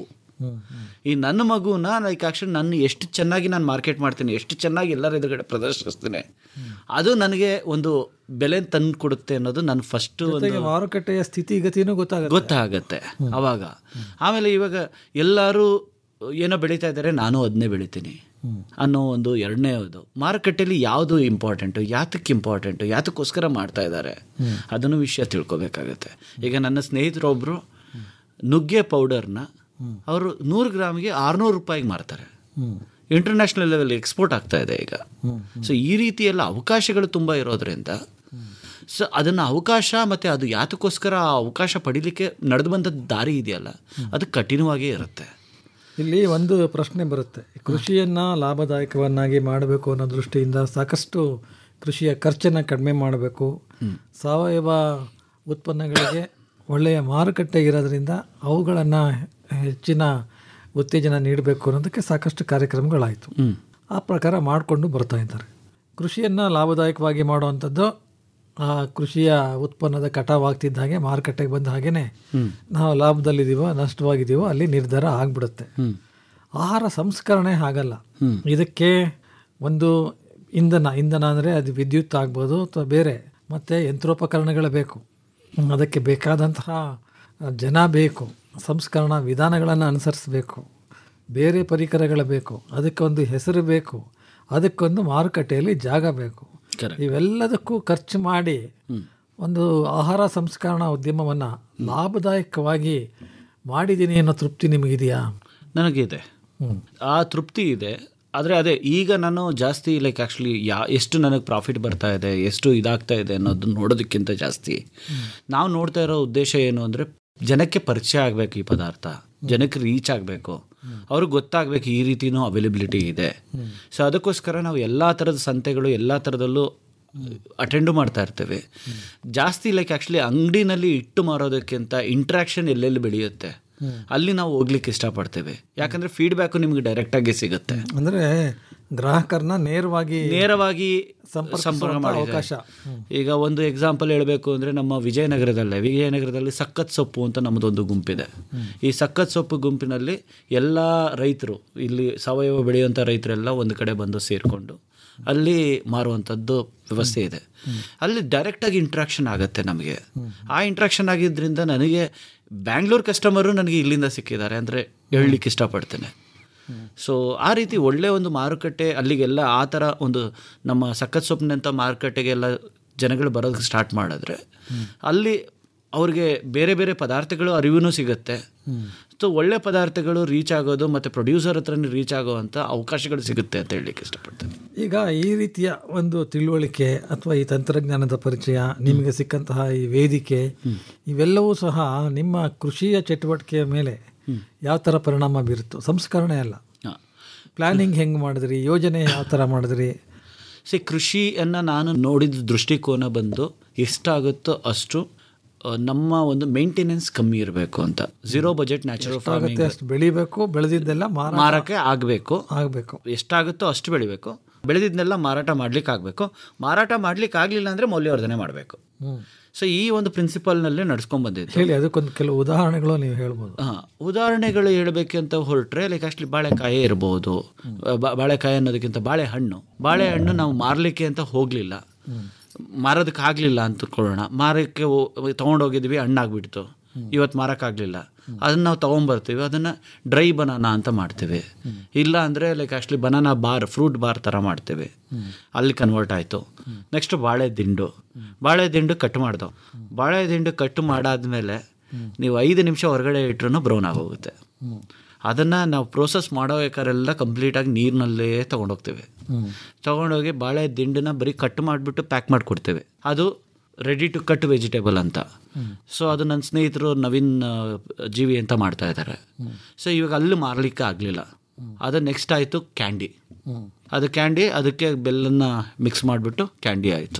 ಈ ನನ್ನ ಮಗುನ ಲೈಕ್ ಆಕ್ಷನ್ ನನ್ನ ಎಷ್ಟು ಚೆನ್ನಾಗಿ ನಾನು ಮಾರ್ಕೆಟ್ ಮಾಡ್ತೀನಿ ಎಷ್ಟು ಚೆನ್ನಾಗಿ ಎಲ್ಲರ ಎದುರುಗಡೆ ಪ್ರದರ್ಶಿಸ್ತೀನಿ ಅದು ನನಗೆ ಒಂದು ಬೆಲೆ ತಂದು ಕೊಡುತ್ತೆ ಅನ್ನೋದು ನನ್ನ ಫಸ್ಟ್ ಜೊತೆಗೆ ಮಾರುಕಟ್ಟೆಯ ಸ್ಥಿತಿಗತಿನೂ ಗೊತ್ತಾಗುತ್ತೆ ಗೊತ್ತಾಗತ್ತೆ ಅವಾಗ ಆಮೇಲೆ ಇವಾಗ ಎಲ್ಲರೂ ಏನೋ ಬೆಳೀತಾ ಇದ್ದಾರೆ ನಾನು ಅದನ್ನೇ ಬೆಳಿತೀನಿ ಅನ್ನೋ ಒಂದು ಎರಡನೇ ಅದು ಮಾರುಕಟ್ಟೆಯಲ್ಲಿ ಯಾವುದು ಇಂಪಾರ್ಟೆಂಟು ಯಾತಕ್ಕೆ ಇಂಪಾರ್ಟೆಂಟು ಯಾತಕ್ಕೋಸ್ಕರ ಮಾಡ್ತಾ ಇದ್ದಾರೆ ಅದನ್ನು ವಿಷಯ ತಿಳ್ಕೊಬೇಕಾಗತ್ತೆ ಈಗ ನನ್ನ ಸ್ನೇಹಿತರೊಬ್ಬರು ನುಗ್ಗೆ ಪೌಡರ್ನ ಅವರು ನೂರು ಗ್ರಾಮಿಗೆ ಆರುನೂರು ರೂಪಾಯಿಗೆ ಮಾರ್ತಾರೆ ಇಂಟರ್ನ್ಯಾಷನಲ್ ಲೆವೆಲ್ ಎಕ್ಸ್ಪೋರ್ಟ್ ಆಗ್ತಾ ಇದೆ ಈಗ ಸೊ ಈ ರೀತಿ ಎಲ್ಲ ಅವಕಾಶಗಳು ತುಂಬ ಇರೋದ್ರಿಂದ ಸೊ ಅದನ್ನು ಅವಕಾಶ ಮತ್ತು ಅದು ಯಾತಕ್ಕೋಸ್ಕರ ಆ ಅವಕಾಶ ಪಡಿಲಿಕ್ಕೆ ನಡೆದು ಬಂದ ದಾರಿ ಇದೆಯಲ್ಲ ಅದು ಕಠಿಣವಾಗೇ ಇರುತ್ತೆ ಇಲ್ಲಿ ಒಂದು ಪ್ರಶ್ನೆ ಬರುತ್ತೆ ಕೃಷಿಯನ್ನ ಲಾಭದಾಯಕವನ್ನಾಗಿ ಮಾಡಬೇಕು ಅನ್ನೋ ದೃಷ್ಟಿಯಿಂದ ಸಾಕಷ್ಟು ಕೃಷಿಯ ಖರ್ಚನ್ನು ಕಡಿಮೆ ಮಾಡಬೇಕು ಸಾವಯವ ಉತ್ಪನ್ನಗಳಿಗೆ ಒಳ್ಳೆಯ ಮಾರುಕಟ್ಟೆ ಇರೋದ್ರಿಂದ ಅವುಗಳನ್ನು ಹೆಚ್ಚಿನ ಉತ್ತೇಜನ ನೀಡಬೇಕು ಅನ್ನೋದಕ್ಕೆ ಸಾಕಷ್ಟು ಕಾರ್ಯಕ್ರಮಗಳಾಯಿತು ಆ ಪ್ರಕಾರ ಮಾಡಿಕೊಂಡು ಬರ್ತಾ ಇದ್ದಾರೆ ಕೃಷಿಯನ್ನು ಲಾಭದಾಯಕವಾಗಿ ಮಾಡುವಂಥದ್ದು ಆ ಕೃಷಿಯ ಉತ್ಪನ್ನದ ಕಟಾವ್ ಆಗ್ತಿದ್ದ ಹಾಗೆ ಮಾರುಕಟ್ಟೆಗೆ ಬಂದ ಹಾಗೇನೆ ನಾವು ಲಾಭದಲ್ಲಿದ್ದೀವೋ ನಷ್ಟವಾಗಿದ್ದೀವೋ ಅಲ್ಲಿ ನಿರ್ಧಾರ ಆಗ್ಬಿಡುತ್ತೆ ಆಹಾರ ಸಂಸ್ಕರಣೆ ಹಾಗಲ್ಲ ಇದಕ್ಕೆ ಒಂದು ಇಂಧನ ಇಂಧನ ಅಂದರೆ ಅದು ವಿದ್ಯುತ್ ಆಗ್ಬೋದು ಅಥವಾ ಬೇರೆ ಮತ್ತು ಯಂತ್ರೋಪಕರಣಗಳು ಬೇಕು ಹ್ಮ್, ಅದಕ್ಕೆ ಬೇಕಾದಂತಹ ಜನ ಬೇಕು ಸಂಸ್ಕರಣಾ ವಿಧಾನಗಳನ್ನು ಅನುಸರಿಸಬೇಕು ಬೇರೆ ಪರಿಕರಗಳು ಬೇಕು ಅದಕ್ಕೊಂದು ಹೆಸರು ಬೇಕು ಅದಕ್ಕೊಂದು ಮಾರುಕಟ್ಟೆಯಲ್ಲಿ ಜಾಗ ಬೇಕು ಇವೆಲ್ಲದಕ್ಕೂ ಖರ್ಚು ಮಾಡಿ ಒಂದು ಆಹಾರ ಸಂಸ್ಕರಣಾ ಉದ್ಯಮವನ್ನು ಲಾಭದಾಯಕವಾಗಿ ಮಾಡಿದ್ದೀನಿ ಅನ್ನೋ ತೃಪ್ತಿ ನಿಮಗಿದೆಯಾ ನನಗಿದೆ ಹ್ಮ್. ಆ ತೃಪ್ತಿ ಇದೆ ಆದರೆ ಅದೇ ಈಗ ನಾನು ಜಾಸ್ತಿ ಲೈಕ್ ಆ್ಯಕ್ಚುಲಿ ಯಾ ಎಷ್ಟು ನನಗೆ ಪ್ರಾಫಿಟ್ ಬರ್ತಾ ಇದೆ ಎಷ್ಟು ಇದಾಗ್ತಾ ಇದೆ ಅನ್ನೋದು ನೋಡೋದಕ್ಕಿಂತ ಜಾಸ್ತಿ ನಾವು ನೋಡ್ತಾ ಇರೋ ಉದ್ದೇಶ ಏನು ಅಂದರೆ ಜನಕ್ಕೆ ಪರಿಚಯ ಆಗಬೇಕು ಈ ಪದಾರ್ಥ ಜನಕ್ಕೆ ರೀಚ್ ಆಗಬೇಕು ಅವ್ರಿಗೆ ಗೊತ್ತಾಗಬೇಕು ಈ ರೀತಿನೂ ಅವೈಲಬಿಲಿಟಿ ಇದೆ ಸೊ ಅದಕ್ಕೋಸ್ಕರ ನಾವು ಎಲ್ಲ ಥರದ ಸಂತೆಗಳು ಎಲ್ಲ ಥರದಲ್ಲೂ ಅಟೆಂಡು ಮಾಡ್ತಾ ಇರ್ತೇವೆ ಜಾಸ್ತಿ ಲೈಕ್ ಆ್ಯಕ್ಚುಲಿ ಅಂಗಡಿನಲ್ಲಿ ಇಟ್ಟು ಮಾರೋದಕ್ಕಿಂತ ಇಂಟ್ರಾಕ್ಷನ್ ಎಲ್ಲೆಲ್ಲಿ ಬೆಳೆಯುತ್ತೆ ಅಲ್ಲಿ ನಾವು ಹೋಗ್ಲಿಕ್ಕೆ ಇಷ್ಟಪಡ್ತೇವೆ ಯಾಕಂದ್ರೆ ಫೀಡ್ಬ್ಯಾಕು ನಿಮ್ಗೆ ಡೈರೆಕ್ಟಾಗಿ ಸಿಗುತ್ತೆ ಅಂದರೆ ಗ್ರಾಹಕರನ್ನ ನೇರವಾಗಿ ನೇರವಾಗಿ ಸಂಪರ್ಕಿಸುವಂಥ ಸಂಪರ್ಕ ಮಾಡಿ ಅವಕಾಶ. ಈಗ ಒಂದು ಎಕ್ಸಾಂಪಲ್ ಹೇಳಬೇಕು ಅಂದರೆ ನಮ್ಮ ವಿಜಯನಗರದಲ್ಲೇ ವಿಜಯನಗರದಲ್ಲಿ ಸಖತ್ ಸೊಪ್ಪು ಅಂತ ನಮ್ಮದೊಂದು ಗುಂಪಿದೆ ಈ ಸಖತ್ ಸೊಪ್ಪು ಗುಂಪಿನಲ್ಲಿ ಎಲ್ಲ ರೈತರು ಇಲ್ಲಿ ಸಾವಯವ ಬೆಳೆಯುವಂಥ ರೈತರೆಲ್ಲ ಒಂದು ಕಡೆ ಬಂದು ಸೇರಿಕೊಂಡು ಅಲ್ಲಿ ಮಾರುವಂಥದ್ದು ವ್ಯವಸ್ಥೆ ಇದೆ ಅಲ್ಲಿ ಡೈರೆಕ್ಟಾಗಿ ಇಂಟ್ರಾಕ್ಷನ್ ಆಗುತ್ತೆ ನಮಗೆ ಆ ಇಂಟ್ರಾಕ್ಷನ್ ಆಗಿದ್ದರಿಂದ ನನಗೆ ಬ್ಯಾಂಗ್ಳೂರ್ ಕಸ್ಟಮರು ನನಗೆ ಇಲ್ಲಿಂದ ಸಿಕ್ಕಿದ್ದಾರೆ ಅಂದರೆ ಹೇಳಲಿಕ್ಕೆ ಇಷ್ಟಪಡ್ತೇನೆ ಸೊ ಆ ರೀತಿ ಒಳ್ಳೆಯ ಒಂದು ಮಾರುಕಟ್ಟೆ ಅಲ್ಲಿಗೆಲ್ಲ ಆ ಥರ ಒಂದು ನಮ್ಮ ಸಖತ್ ಸೊಪ್ಪಿನಂಥ ಮಾರುಕಟ್ಟೆಗೆಲ್ಲ ಜನಗಳು ಬರೋದಕ್ಕೆ ಸ್ಟಾರ್ಟ್ ಮಾಡಿದ್ರೆ ಅಲ್ಲಿ ಅವ್ರಿಗೆ ಬೇರೆ ಬೇರೆ ಪದಾರ್ಥಗಳು ಅರಿವು ಸಿಗುತ್ತೆ ಸೊ ಒಳ್ಳೆ ಪದಾರ್ಥಗಳು ರೀಚ್ ಆಗೋದು ಮತ್ತು ಪ್ರೊಡ್ಯೂಸರ್ ಹತ್ರನೇ ರೀಚ್ ಆಗೋವಂಥ ಅವಕಾಶಗಳು ಸಿಗುತ್ತೆ ಅಂತ ಹೇಳಲಿಕ್ಕೆ ಇಷ್ಟಪಡ್ತೇನೆ ಈಗ ಈ ರೀತಿಯ ಒಂದು ತಿಳುವಳಿಕೆ ಅಥವಾ ಈ ತಂತ್ರಜ್ಞಾನದ ಪರಿಚಯ ನಿಮಗೆ ಸಿಕ್ಕಂತಹ ಈ ವೇದಿಕೆ ಇವೆಲ್ಲವೂ ಸಹ ನಿಮ್ಮ ಕೃಷಿಯ ಚಟುವಟಿಕೆಯ ಮೇಲೆ ಯಾವ ಥರ ಪರಿಣಾಮ ಬೀರುತ್ತೋ ಸಂಸ್ಕರಣೆ ಅಲ್ಲ ಪ್ಲಾನಿಂಗ್ ಹೆಂಗೆ ಮಾಡಿದ್ರಿ ಯೋಜನೆ ಯಾವ ಥರ ಮಾಡಿದ್ರಿ ಸಿ ಕೃಷಿಯನ್ನು ನಾನು ನೋಡಿದ ದೃಷ್ಟಿಕೋನ ಬಂದು ಎಷ್ಟಾಗುತ್ತೋ ಅಷ್ಟು ಆ, ನಮ್ಮ ಒಂದು ಮೇಂಟೆನೆನ್ಸ್ ಕಮ್ಮಿ ಇರಬೇಕು ಅಂತ ಝೀರೋ ಬಜೆಟ್ ನ್ಯಾಚುರಲ್ ಆಗುತ್ತೆ ಫಾರ್ಮಿಂಗ್ ಅಷ್ಟು ಬೆಳಿಬೇಕು ಬೆಳೆದಿದ್ದೆಲ್ಲ ಮಾರ ಮಾರಕ್ಕೆ ಆಗಬೇಕು ಆಗಬೇಕು ಎಷ್ಟಾಗುತ್ತೋ ಅಷ್ಟು ಬೆಳಿಬೇಕು ಬೆಳೆದಿದ್ದನ್ನೆಲ್ಲ ಮಾರಾಟ ಮಾಡ್ಲಿಕ್ಕೆ ಆಗಬೇಕು ಮಾರಾಟ ಮಾಡ್ಲಿಕ್ಕೆ ಆಗಲಿಲ್ಲ ಅಂದರೆ ಮೌಲ್ಯವರ್ಧನೆ ಮಾಡಬೇಕು ಹ್ಮ್. ಸೊ ಈ ಒಂದು ಪ್ರಿನ್ಸಿಪಲ್ನಲ್ಲೇ ನಡ್ಸ್ಕೊಂಡ್ ಬಂದಿದ್ದು ಹೇಳಿ ಅದಕ್ಕೊಂದು ಕೆಲವು ಉದಾಹರಣೆಗಳು ನೀವು ಹೇಳ್ಬೋದು ಹಾಂ ಉದಾಹರಣೆಗಳು ಹೇಳಬೇಕಂತ ಹೊರಟ್ರೆ ಲೈಕ್ ಆಕ್ಚುಲಿ ಬಾಳೆಕಾಯಿ ಇರ್ಬೋದು ಬಾ- ಬಾಳೆಕಾಯಿ ಅನ್ನೋದಕ್ಕಿಂತ ಬಾಳೆಹಣ್ಣು ಬಾಳೆಹಣ್ಣು ನಾವು ಮಾರಲಿಕ್ಕೆ ಅಂತ ಹೋಗಲಿಲ್ಲ ಮಾರೋದಕ್ಕೆ ಆಗಲಿಲ್ಲ ಅಂತ ತಿಳ್ಕೊಳ್ಳೋಣ ಮಾರಕ್ಕೆ ತೊಗೊಂಡೋಗಿದ್ವಿ ಹಣ್ಣಾಗ್ಬಿಡ್ತು ಇವತ್ತು ಮಾರೋಕ್ಕಾಗಲಿಲ್ಲ ಅದನ್ನು ನಾವು ತೊಗೊಂಬರ್ತೀವಿ ಅದನ್ನು ಡ್ರೈ ಬನಾನಾ ಅಂತ ಮಾಡ್ತೇವೆ ಇಲ್ಲ ಅಂದರೆ like actually banana bar fruit bar ಥರ ಮಾಡ್ತೇವೆ ಅಲ್ಲಿ ಕನ್ವರ್ಟ್ ಆಯಿತು ನೆಕ್ಸ್ಟ್ ಬಾಳೆ ದಿಂಡು ಬಾಳೆ ದಿಂಡು ಕಟ್ ಮಾಡ್ದವು ಬಾಳೆ ದಿಂಡು ಕಟ್ ಮಾಡಾದ್ಮೇಲೆ ನೀವು ಐದು ನಿಮಿಷ ಹೊರಗಡೆ ಇಟ್ರೂ ಬ್ರೌನ್ ಆಗೋಗುತ್ತೆ ಅದನ್ನು ನಾವು ಪ್ರೋಸೆಸ್ ಮಾಡೋಬೇಕಾರೆಲ್ಲ ಕಂಪ್ಲೀಟಾಗಿ ನೀರಿನಲ್ಲೇ ತೊಗೊಂಡೋಗ್ತೇವೆ ತೊಗೊಂಡೋಗಿ ಬಾಳೆ ದಿಂಡನ್ನ ಬರೀ ಕಟ್ ಮಾಡಿಬಿಟ್ಟು ಪ್ಯಾಕ್ ಮಾಡಿಕೊಡ್ತೇವೆ ಅದು ರೆಡಿ ಟು ಕಟ್ ವೆಜಿಟೇಬಲ್ ಅಂತ ಸೊ ಅದು ನನ್ನ ಸ್ನೇಹಿತರು ನವೀನ್ ಆ, ಜೀವಿ ಅಂತ ಮಾಡ್ತಾ ಇದ್ದಾರೆ ಸೊ ಇವಾಗ ಅಲ್ಲಿ ಮಾರಲಿಕ್ಕೆ ಆಗಲಿಲ್ಲ ಅದು ನೆಕ್ಸ್ಟ್ ಆಯಿತು ಕ್ಯಾಂಡಿ ಅದು ಕ್ಯಾಂಡಿ ಅದಕ್ಕೆ ಬೆಲ್ಲನ್ನ ಮಿಕ್ಸ್ ಮಾಡಿಬಿಟ್ಟು ಕ್ಯಾಂಡಿ ಆಯಿತು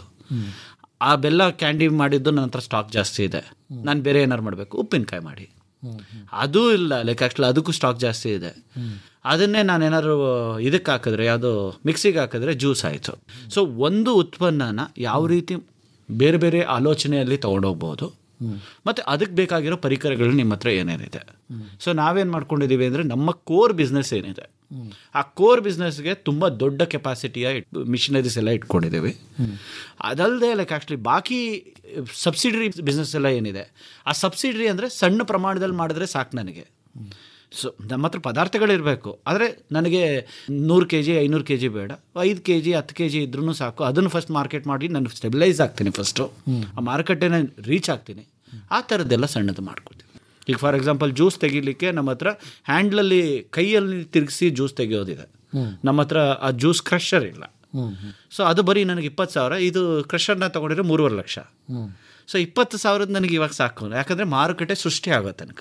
ಆ ಬೆಲ್ಲ ಕ್ಯಾಂಡಿ ಮಾಡಿದ್ದು ನನ್ನ ಹತ್ರ ಸ್ಟಾಕ್ ಜಾಸ್ತಿ ಇದೆ ನಾನು ಬೇರೆ ಏನಾರು ಮಾಡಬೇಕು ಉಪ್ಪಿನಕಾಯಿ ಮಾಡಿ ಅದು ಇಲ್ಲ ಲೈಕ್ ಆ್ಯಕ್ಚುಲಿ ಅದಕ್ಕೂ ಸ್ಟಾಕ್ ಜಾಸ್ತಿ ಇದೆ ಅದನ್ನೇ ನಾನು ಏನಾದ್ರು ಇದಕ್ಕೆ ಹಾಕಿದ್ರೆ ಯಾವುದು ಮಿಕ್ಸಿಗೆ ಹಾಕಿದ್ರೆ ಜ್ಯೂಸ್ ಆಯಿತು ಸೊ ಒಂದು ಉತ್ಪನ್ನನ ಯಾವ ರೀತಿ ಬೇರೆ ಬೇರೆ ಆಲೋಚನೆಯಲ್ಲಿ ತೊಗೊಂಡೋಗ್ಬೋದು ಮತ್ತು ಅದಕ್ಕೆ ಬೇಕಾಗಿರೋ ಪರಿಕರಗಳು ನಿಮ್ಮ ಹತ್ರ ಏನೇನಿದೆ ಸೊ ನಾವೇನು ಮಾಡ್ಕೊಂಡಿದ್ದೀವಿ ಅಂದರೆ ನಮ್ಮ ಕೋರ್ ಬಿಸ್ನೆಸ್ ಏನಿದೆ ಆ ಕೋರ್ ಬಿಸ್ನೆಸ್ಗೆ ತುಂಬ ದೊಡ್ಡ ಕೆಪಾಸಿಟಿಯ ಮಿಷನರೀಸ್ ಎಲ್ಲ ಇಟ್ಕೊಂಡಿದ್ದೀವಿ ಅದಲ್ಲದೆ ಲೈಕ್ ಆ್ಯಕ್ಚುಲಿ ಬಾಕಿ ಸಬ್ಸಿಡರಿ ಬಿಸ್ನೆಸ್ ಎಲ್ಲ ಏನಿದೆ ಆ ಸಬ್ಸಿಡರಿ ಅಂದರೆ ಸಣ್ಣ ಪ್ರಮಾಣದಲ್ಲಿ ಮಾಡಿದ್ರೆ ಸಾಕು ನನಗೆ ಸೊ ನಮ್ಮ ಹತ್ರ ಪದಾರ್ಥಗಳಿರಬೇಕು ಆದರೆ ನನಗೆ ನೂರು ಕೆ ಜಿ ಐನೂರು ಕೆ ಜಿ ಬೇಡ ಐದು ಕೆ ಜಿ ಹತ್ತು ಕೆ ಜಿ ಇದ್ರೂ ಸಾಕು ಅದನ್ನು ಫಸ್ಟ್ ಮಾರ್ಕೆಟ್ ಮಾಡಿ ನಾನು ಸ್ಟೆಬಿಲೈಸ್ ಆಗ್ತೀನಿ ಫಸ್ಟು ಆ ಮಾರುಕಟ್ಟೆನ ರೀಚ್ ಆಗ್ತೀನಿ ಆ ಥರದ್ದೆಲ್ಲ ಸಣ್ಣದು ಮಾಡ್ಕೊಡ್ತೀನಿ ಈಗ ಫಾರ್ ಎಕ್ಸಾಂಪಲ್ ಜ್ಯೂಸ್ ತೆಗಿಲಿಕ್ಕೆ ನಮ್ಮ ಹತ್ರ ಹ್ಯಾಂಡ್ಲಲ್ಲಿ ಕೈಯಲ್ಲಿ ತಿರುಗಿಸಿ ಜ್ಯೂಸ್ ತೆಗೆಯೋದಿದೆ ನಮ್ಮ ಹತ್ರ ಆ ಜ್ಯೂಸ್ ಕ್ರಷರ್ ಇಲ್ಲ ಸೊ ಅದು ಬರೀ ನನಗೆ ಇಪ್ಪತ್ತು ಸಾವಿರ ಇದು ಕ್ರಷರ್ನ ತೊಗೊಂಡಿದ್ರೆ ಮೂರುವರೆ ಲಕ್ಷ ಸೊ ಇಪ್ಪತ್ತು ಸಾವಿರದ ನನಗೆ ಇವಾಗ ಸಾಕು ಯಾಕಂದರೆ ಮಾರುಕಟ್ಟೆ ಸೃಷ್ಟಿ ಆಗೋ ತನಕ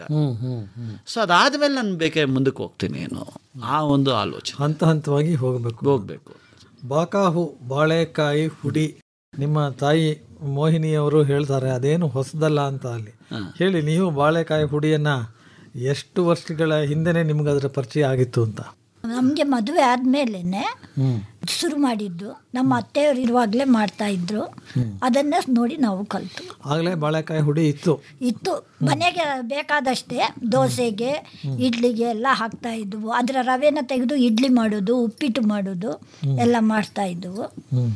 ಸೊ ಅದಾದಮೇಲೆ ನಾನು ಬೇಕೆ ಮುಂದಕ್ಕೆ ಹೋಗ್ತೀನಿ ಏನು ಆ ಒಂದು ಆಲೋಚನೆ ಹಂತ ಹಂತವಾಗಿ ಹೋಗಬೇಕು ಹೋಗಬೇಕು ಬಾಕಾಹು ಬಾಳೆಕಾಯಿ ಹುಡಿ ನಿಮ್ಮ ತಾಯಿ ಮೋಹಿನಿಯವರು ಹೇಳ್ತಾರೆ ಅದೇನು ಹೊಸದಲ್ಲ ಅಂತ ಅಲ್ಲಿ ಹೇಳಿ ನೀವು ಬಾಳೆಕಾಯಿ ಹುಡಿಯನ್ನ ಎಷ್ಟು ವರ್ಷಗಳ ಹಿಂದೆನೆ ನಿಮ್ಗೆ ಅದರ ಪರಿಚಯ ಆಗಿತ್ತು ಅಂತ ನಮಗೆ ಮದುವೆ ಆದ್ಮೇಲೆನೆ ಶುರು ಮಾಡಿದ್ದು ನಮ್ಮ ಅತ್ತೆಯವರು ಇರುವಾಗಲೇ ಮಾಡ್ತಾ ಇದ್ರು ಅದನ್ನ ನೋಡಿ ನಾವು ಕಲ್ತು ಆಗಲೇ ಬಾಳೆಕಾಯಿ ಹುಡಿ ಇತ್ತು ಇತ್ತು ಮನೆಗೆ ಬೇಕಾದಷ್ಟೇ ದೋಸೆಗೆ ಇಡ್ಲಿಗೆ ಎಲ್ಲ ಹಾಕ್ತಾ ಇದ್ವು ಅದರ ರವೆನ ತೆಗೆದು ಇಡ್ಲಿ ಮಾಡೋದು ಉಪ್ಪಿಟ್ಟು ಮಾಡೋದು ಎಲ್ಲ ಮಾಡ್ತಾ ಇದ್ವು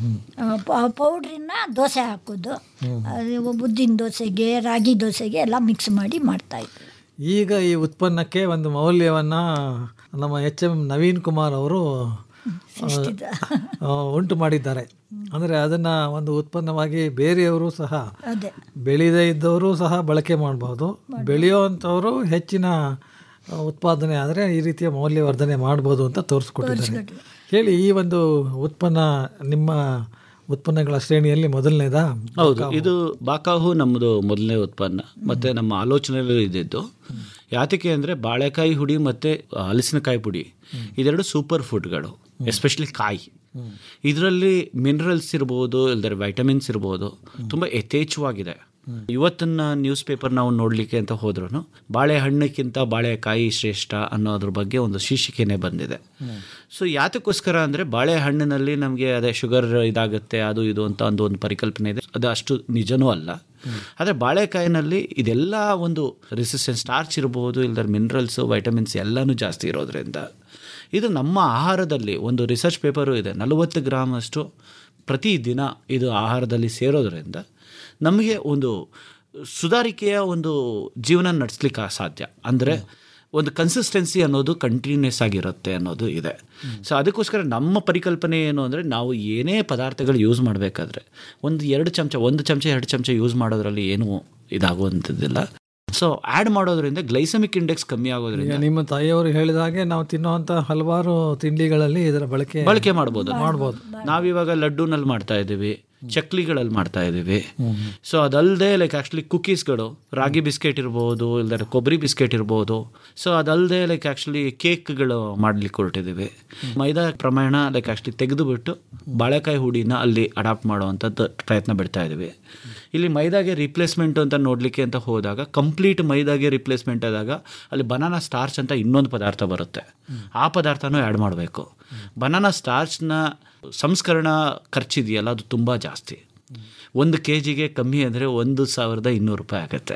ಪೌಡ್ರಿನ ದೋಸೆ ಹಾಕೋದು ಅದು ಉದ್ದಿನ ದೋಸೆಗೆ ರಾಗಿ ದೋಸೆಗೆ ಎಲ್ಲ ಮಿಕ್ಸ್ ಮಾಡಿ ಮಾಡ್ತಾ ಇದ್ವು ಈಗ ಈ ಉತ್ಪನ್ನಕ್ಕೆ ಒಂದು ಮೌಲ್ಯವನ್ನು ನಮ್ಮ ಎಚ್ ಎಂ ನವೀನ್ ಕುಮಾರ್ ಅವರು ಸೃಷ್ಟಿದ. ಆ, ಉಂಟು ಮಾಡಿದ್ದಾರೆ ಅಂದರೆ ಅದನ್ನು ಒಂದು ಉತ್ಪನ್ನವಾಗಿ ಬೇರೆಯವರು ಸಹ ಅದೇ ಬೆಳೆಯದೇ ಇದ್ದವರು ಸಹ ಬಳಕೆ ಮಾಡಬಹುದು ಬೆಳೆಯುವಂಥವರು ಹೆಚ್ಚಿನ ಆ, ಉತ್ಪಾದನೆ ಆದರೆ ಈ ರೀತಿಯ ಮೌಲ್ಯವರ್ಧನೆ ಮಾಡ್ಬೋದು ಅಂತ ತೋರಿಸ್ಕೊಟ್ಟಿದ್ದಾರೆ ಹೇಳಿ ಈ ಒಂದು ಉತ್ಪನ್ನ ನಿಮ್ಮ ಉತ್ಪನ್ನಗಳ ಶ್ರೇಣಿಯಲ್ಲಿ ಮೊದಲನೇದಾ ಹೌದು ಇದು ಬಾಕಾಹು ನಮ್ಮದು ಮೊದಲನೇ ಉತ್ಪನ್ನ ಮತ್ತೆ ನಮ್ಮ ಆಲೋಚನೆಯಲ್ಲೂ ಇದ್ದಿದ್ದು ಯಾತಕ್ಕೆ ಅಂದರೆ ಬಾಳೆಕಾಯಿ ಹುಡಿ ಮತ್ತು ಹಲಸಿನಕಾಯಿ ಪುಡಿ ಇದೆರಡು ಸೂಪರ್ ಫುಡ್ಗಳು ಎಸ್ಪೆಷಲಿ ಕಾಯಿ ಇದರಲ್ಲಿ ಮಿನರಲ್ಸ್ ಇರ್ಬೋದು ಇಲ್ದರೆ ವೈಟಮಿನ್ಸ್ ಇರ್ಬೋದು ತುಂಬ ಯಥೇಚ್ಛವಾಗಿದೆ ಇವತ್ತಿನ ನ್ಯೂಸ್ ಪೇಪರ್ ನಾವು ನೋಡಲಿಕ್ಕೆ ಅಂತ ಹೋದ್ರೂ ಬಾಳೆಹಣ್ಣಕ್ಕಿಂತ ಬಾಳೆಕಾಯಿ ಶ್ರೇಷ್ಠ ಅನ್ನೋದ್ರ ಬಗ್ಗೆ ಒಂದು ಶೀರ್ಷಿಕೆನೇ ಬಂದಿದೆ ಸೊ ಯಾತಕ್ಕೋಸ್ಕರ ಅಂದರೆ ಬಾಳೆಹಣ್ಣಿನಲ್ಲಿ ನಮಗೆ ಅದೇ ಶುಗರ್ ಇದಾಗುತ್ತೆ ಅದು ಇದು ಅಂತ ಒಂದು ಒಂದು ಪರಿಕಲ್ಪನೆ ಇದೆ ಅದು ಅಷ್ಟು ನಿಜನೂ ಅಲ್ಲ ಆದರೆ ಬಾಳೆಕಾಯಿನಲ್ಲಿ ಇದೆಲ್ಲ ಒಂದು ರೆಸಿಸ್ಟೆನ್ಸ್ ಸ್ಟಾರ್ಚ್ ಇರ್ಬೋದು ಇಲ್ದರ ಮಿನರಲ್ಸು ವೈಟಮಿನ್ಸ್ ಎಲ್ಲನೂ ಜಾಸ್ತಿ ಇರೋದ್ರಿಂದ ಇದು ನಮ್ಮ ಆಹಾರದಲ್ಲಿ ಒಂದು ರಿಸರ್ಚ್ ಪೇಪರು ಇದೆ ನಲವತ್ತು ಗ್ರಾಮ್ ಅಷ್ಟು ಪ್ರತಿದಿನ ಇದು ಆಹಾರದಲ್ಲಿ ಸೇರೋದ್ರಿಂದ ನಮಗೆ ಒಂದು ಸುಧಾರಿಕೆಯ ಒಂದು ಜೀವನ ನಡೆಸ್ಲಿಕ್ಕೆ ಸಾಧ್ಯ ಅಂದರೆ ಒಂದು ಕನ್ಸಿಸ್ಟೆನ್ಸಿ ಅನ್ನೋದು ಕಂಟಿನ್ಯೂಸ್ ಆಗಿರುತ್ತೆ ಅನ್ನೋದು ಇದೆ ಸೊ ಅದಕ್ಕೋಸ್ಕರ ನಮ್ಮ ಪರಿಕಲ್ಪನೆ ಏನು ಅಂದರೆ ನಾವು ಏನೇ ಪದಾರ್ಥಗಳು ಯೂಸ್ ಮಾಡಬೇಕಾದ್ರೆ ಒಂದು ಎರಡು ಚಮಚ ಒಂದು ಚಮಚ ಎರಡು ಚಮಚ ಯೂಸ್ ಮಾಡೋದ್ರಲ್ಲಿ ಏನೂ ಇದಾಗುವಂಥದ್ದಿಲ್ಲ ಸೊ ಆ್ಯಡ್ ಮಾಡೋದ್ರಿಂದ ಗ್ಲೈಸಮಿಕ್ ಇಂಡೆಕ್ಸ್ ಕಮ್ಮಿ ಆಗೋದ್ರಿಂದ ಈಗ ನಿಮ್ಮ ತಾಯಿಯವರು ಹೇಳಿದ ಹಾಗೆ ನಾವು ತಿನ್ನುವಂಥ ಹಲವಾರು ತಿಂಡಿಗಳಲ್ಲಿ ಇದರ ಬಳಕೆ ಬಳಕೆ ಮಾಡ್ಬೋದು ಮಾಡ್ಬೋದು ನಾವಿವಾಗ ಲಡ್ಡುನಲ್ಲಿ ಮಾಡ್ತಾ ಇದ್ದೀವಿ ಚಕ್ಲಿಗಳಲ್ಲಿ ಮಾಡ್ತಾ ಇದ್ದೀವಿ ಸೊ ಅದಲ್ಲದೆ ಲೈಕ್ ಆ್ಯಕ್ಚುಲಿ ಕುಕೀಸ್ಗಳು ರಾಗಿ ಬಿಸ್ಕೆಟ್ ಇರ್ಬೋದು ಇಲ್ದರೆ ಕೊಬ್ಬರಿ ಬಿಸ್ಕೆಟ್ ಇರ್ಬೋದು ಸೊ ಅದಲ್ಲದೆ ಲೈಕ್ ಆ್ಯಕ್ಚುಲಿ ಕೇಕ್ಗಳು ಮಾಡ್ಲಿಕ್ಕೆ ಹೊರಟಿದ್ದೀವಿ ಮೈದಾ ಪ್ರಮಾಣ ಲೈಕ್ ಆ್ಯಕ್ಚುಲಿ ತೆಗೆದುಬಿಟ್ಟು ಬಾಳೆಕಾಯಿ ಹುಡಿನ ಅಲ್ಲಿ ಅಡಾಪ್ಟ್ ಮಾಡುವಂಥದ್ದು ಪ್ರಯತ್ನ ಬಿಡ್ತಾ ಇದ್ದೀವಿ ಇಲ್ಲಿ ಮೈದಾಗೆ ರಿಪ್ಲೇಸ್ಮೆಂಟ್ ಅಂತ ನೋಡಲಿಕ್ಕೆ ಅಂತ ಹೋದಾಗ ಕಂಪ್ಲೀಟ್ ಮೈದಾಗೆ ರಿಪ್ಲೇಸ್ಮೆಂಟ್ ಆದಾಗ ಅಲ್ಲಿ ಬನಾನಾ ಸ್ಟಾರ್ಚ್ ಅಂತ ಇನ್ನೊಂದು ಪದಾರ್ಥ ಬರುತ್ತೆ ಆ ಪದಾರ್ಥನೂ ಆ್ಯಡ್ ಮಾಡಬೇಕು ಬನಾನಾ ಸ್ಟಾರ್ಚ್ನ ಸಂಸ್ಕರಣ ಖರ್ಚಿದೆಯಲ್ಲ ಅದು ತುಂಬ ಜಾಸ್ತಿ ಒಂದು ಕೆ ಜಿಗೆ ಕಮ್ಮಿ ಅಂದರೆ ಒಂದು ಸಾವಿರದ ಇನ್ನೂರು ರೂಪಾಯಿ ಆಗುತ್ತೆ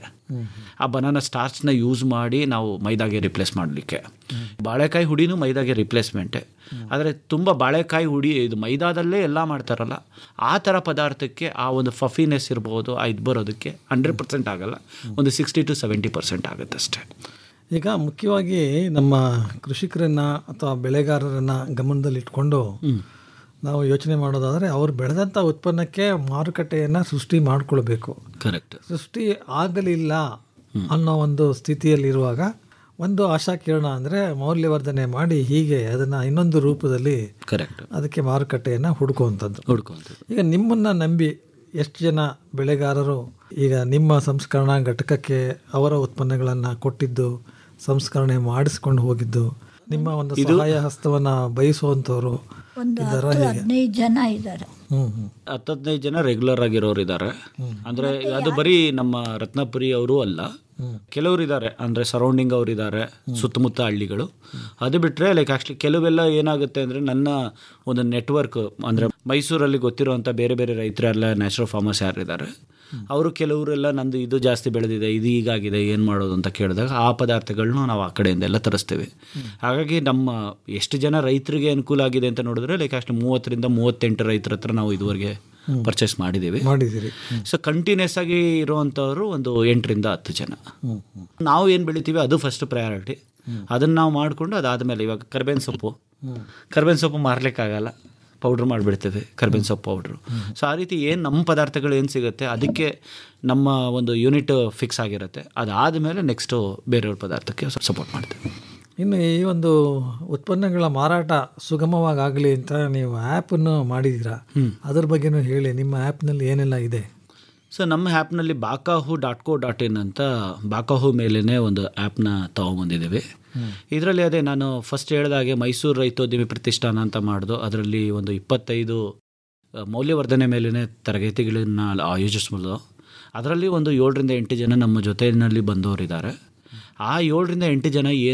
ಆ ಬನಾನಾ ಸ್ಟಾರ್ಚ್ನ ಯೂಸ್ ಮಾಡಿ ನಾವು ಮೈದಾಗೆ ರಿಪ್ಲೇಸ್ ಮಾಡಲಿಕ್ಕೆ ಬಾಳೆಕಾಯಿ ಹುಡಿನೂ ಮೈದಾಗೆ ರಿಪ್ಲೇಸ್ಮೆಂಟೇ ಆದರೆ ತುಂಬ ಬಾಳೆಕಾಯಿ ಹುಡಿ ಇದು ಮೈದಾದಲ್ಲೇ ಎಲ್ಲ ಮಾಡ್ತಾರಲ್ಲ ಆ ಥರ ಪದಾರ್ಥಕ್ಕೆ ಆ ಒಂದು ಫಫಿನೆಸ್ ಇರ್ಬೋದು ಆ ಇದು ಬರೋದಕ್ಕೆ ಹಂಡ್ರೆಡ್ ಪರ್ಸೆಂಟ್ ಆಗಲ್ಲ ಒಂದು ಸಿಕ್ಸ್ಟಿ ಟು ಸೆವೆಂಟಿ ಪರ್ಸೆಂಟ್ ಆಗುತ್ತೆ ಅಷ್ಟೇ ಈಗ ಮುಖ್ಯವಾಗಿ ನಮ್ಮ ಕೃಷಿಕರನ್ನ ಅಥವಾ ಬೆಳೆಗಾರರನ್ನ ಗಮನದಲ್ಲಿಟ್ಕೊಂಡು ನಾವು ಯೋಚನೆ ಮಾಡೋದಾದರೆ ಅವ್ರು ಬೆಳೆದಂಥ ಉತ್ಪನ್ನಕ್ಕೆ ಮಾರುಕಟ್ಟೆಯನ್ನು ಸೃಷ್ಟಿ ಮಾಡಿಕೊಳ್ಬೇಕು ಕರೆಕ್ಟ್ ಸೃಷ್ಟಿ ಆಗಲಿಲ್ಲ ಅನ್ನೋ ಒಂದು ಸ್ಥಿತಿಯಲ್ಲಿರುವಾಗ ಒಂದು ಆಶಾ ಕಿರಣ ಅಂದರೆ ಮೌಲ್ಯವರ್ಧನೆ ಮಾಡಿ ಹೀಗೆ ಅದನ್ನು ಇನ್ನೊಂದು ರೂಪದಲ್ಲಿ ಕರೆಕ್ಟ್ ಅದಕ್ಕೆ ಮಾರುಕಟ್ಟೆಯನ್ನು ಹುಡುಕುವಂಥದ್ದು ಹುಡ್ಕೊಂತ ಈಗ ನಿಮ್ಮನ್ನು ನಂಬಿ ಎಷ್ಟು ಜನ ಬೆಳೆಗಾರರು ಈಗ ನಿಮ್ಮ ಸಂಸ್ಕರಣಾ ಘಟಕಕ್ಕೆ ಅವರ ಉತ್ಪನ್ನಗಳನ್ನು ಕೊಟ್ಟಿದ್ದು ಸಂಸ್ಕರಣೆ ಮಾಡಿಸ್ಕೊಂಡು ಹೋಗಿದ್ದು ನಿಮ್ಮ ಒಂದು ಸಹಾಯ ಹಸ್ತವನ್ನ ಬಯಸುವಂಥವ್ರು ಒಂದು ಇದ್ದಾರಾ ಹತ್ತು ಹೇಗೆ ಹದಿನೈದು ಜನ ಇದ್ದಾರೆ ಹ್ಮ್ ಹ್ಮ್ ಹತ್ತು ಹದಿನೈದು ಜನ ರೆಗ್ಯುಲರ್ ಆಗಿರೋರು ಇದ್ದಾರೆ ಅಂದ್ರೆ ಅದು ಬರೀ ನಮ್ಮ ರತ್ನಪುರಿ ಅವರು ಅಲ್ಲ ಕೆಲವರು ಇದ್ದಾರೆ ಅಂದ್ರೆ ಸರೌಂಡಿಂಗ್ ಅವರು ಇದ್ದಾರೆ ಸುತ್ತಮುತ್ತ ಹಳ್ಳಿಗಳು ಅದು ಬಿಟ್ರೆ ಲೈಕ್ ಆಕ್ಚುಲಿ ಕೆಲವೆಲ್ಲ ಏನಾಗುತ್ತೆ ಅಂದ್ರೆ ನನ್ನ ಒಂದು ನೆಟ್ವರ್ಕ್ ಅಂದ್ರೆ ಮೈಸೂರಲ್ಲಿ ಗೊತ್ತಿರುವಂತ ಬೇರೆ ಬೇರೆ ರೈತರೆಲ್ಲ ನ್ಯಾಚುರಲ್ ಫಾರ್ಮರ್ಸ್ ಯಾರಿದ್ದಾರೆ ಅವರು ಕೆಲವರೆಲ್ಲ ನಂದು ಇದು ಜಾಸ್ತಿ ಬೆಳೆದಿದೆ ಇದು ಹೀಗಾಗಿದೆ ಏನು ಮಾಡೋದು ಅಂತ ಕೇಳಿದಾಗ ಆ ಪದಾರ್ಥಗಳನ್ನ ನಾವು ಆ ಕಡೆಯಿಂದ ಎಲ್ಲ ತರಿಸ್ತೇವೆ ಹಾಗಾಗಿ ನಮ್ಮ ಎಷ್ಟು ಜನ ರೈತರಿಗೆ ಅನುಕೂಲ ಆಗಿದೆ ಅಂತ ನೋಡಿದ್ರೆ ಲೈಕ್ ಅಷ್ಟು ಮೂವತ್ತರಿಂದ ಮೂವತ್ತೆಂಟು ರೈತರ ಹತ್ರ ನಾವು ಇದುವರೆಗೆ ಪರ್ಚೇಸ್ ಮಾಡಿದ್ದೀವಿ ಮಾಡಿದ್ದೀರಿ ಸೊ ಕಂಟಿನ್ಯೂಸ್ ಆಗಿ ಇರುವಂಥವ್ರು ಒಂದು ಎಂಟರಿಂದ ಹತ್ತು ಜನ ನಾವು ಏನು ಬೆಳಿತೀವಿ ಅದು ಫಸ್ಟ್ ಪ್ರಯಾರಿಟಿ ಅದನ್ನು ನಾವು ಮಾಡಿಕೊಂಡು ಅದಾದಮೇಲೆ ಇವಾಗ ಕರ್ಬೇವಿನ ಸೊಪ್ಪು ಕರ್ಬೇವಿನ ಸೊಪ್ಪು ಮಾರ್ಲಿಕ್ಕಾಗಲ್ಲ ಪೌಡ್ರ್ ಮಾಡಿಬಿಡ್ತೇವೆ ಕರ್ಬೇವಿನ ಸೊಪ್ಪು ಪೌಡ್ರು ಸೊ ಆ ರೀತಿ ಏನು ನಮ್ಮ ಪದಾರ್ಥಗಳು ಏನು ಸಿಗುತ್ತೆ ಅದಕ್ಕೆ ನಮ್ಮ ಒಂದು ಯೂನಿಟ್ ಫಿಕ್ಸ್ ಆಗಿರುತ್ತೆ ಅದಾದಮೇಲೆ ನೆಕ್ಸ್ಟು ಬೇರೆಯವ್ರ ಪದಾರ್ಥಕ್ಕೆ ಸಪೋರ್ಟ್ ಮಾಡ್ತೇವೆ ಇನ್ನು ಈ ಒಂದು ಉತ್ಪನ್ನಗಳ ಮಾರಾಟ ಸುಗಮವಾಗಿ ಆಗಲಿ ಅಂತ ನೀವು ಆ್ಯಪನ್ನು ಮಾಡಿದ್ದೀರಾ ಅದ್ರ ಬಗ್ಗೆನೂ ಹೇಳಿ ನಿಮ್ಮ ಆ್ಯಪ್ನಲ್ಲಿ ಏನೆಲ್ಲ ಇದೆ ಸೊ ನಮ್ಮ ಆ್ಯಪ್ನಲ್ಲಿ ಬಾಕಾಹು ಡಾಟ್ ಕೋ ಡಾಟ್ ಇನ್ ಅಂತ ಬಾಕಾಹು ಮೇಲೇ ಒಂದು ಆ್ಯಪ್ನ ತೊಗೊಂಬಂದಿದ್ದೀವಿ ಇದರಲ್ಲಿ ಅದೇ ನಾನು ಫಸ್ಟ್ ಹೇಳಿದಾಗೆ ಮೈಸೂರು ರೈತೋದ್ಯಮಿ ಪ್ರತಿಷ್ಠಾನ ಅಂತ ಮಾಡಿದು ಅದರಲ್ಲಿ ಒಂದು ಇಪ್ಪತ್ತೈದು ಆ, ಮೌಲ್ಯವರ್ಧನೆ ಮೇಲಿನ ತರಗತಿಗಳನ್ನು ಆಯೋಜಿಸ್ಬೋದು ಅದರಲ್ಲಿ ಒಂದು ಏಳರಿಂದ ಎಂಟು ಜನ ನಮ್ಮ ಜೊತೆಯಲ್ಲಿ ಬಂದವರಿದ್ದಾರೆ ಆ ಏಳರಿಂದ ಎಂಟು ಜನ ಏನು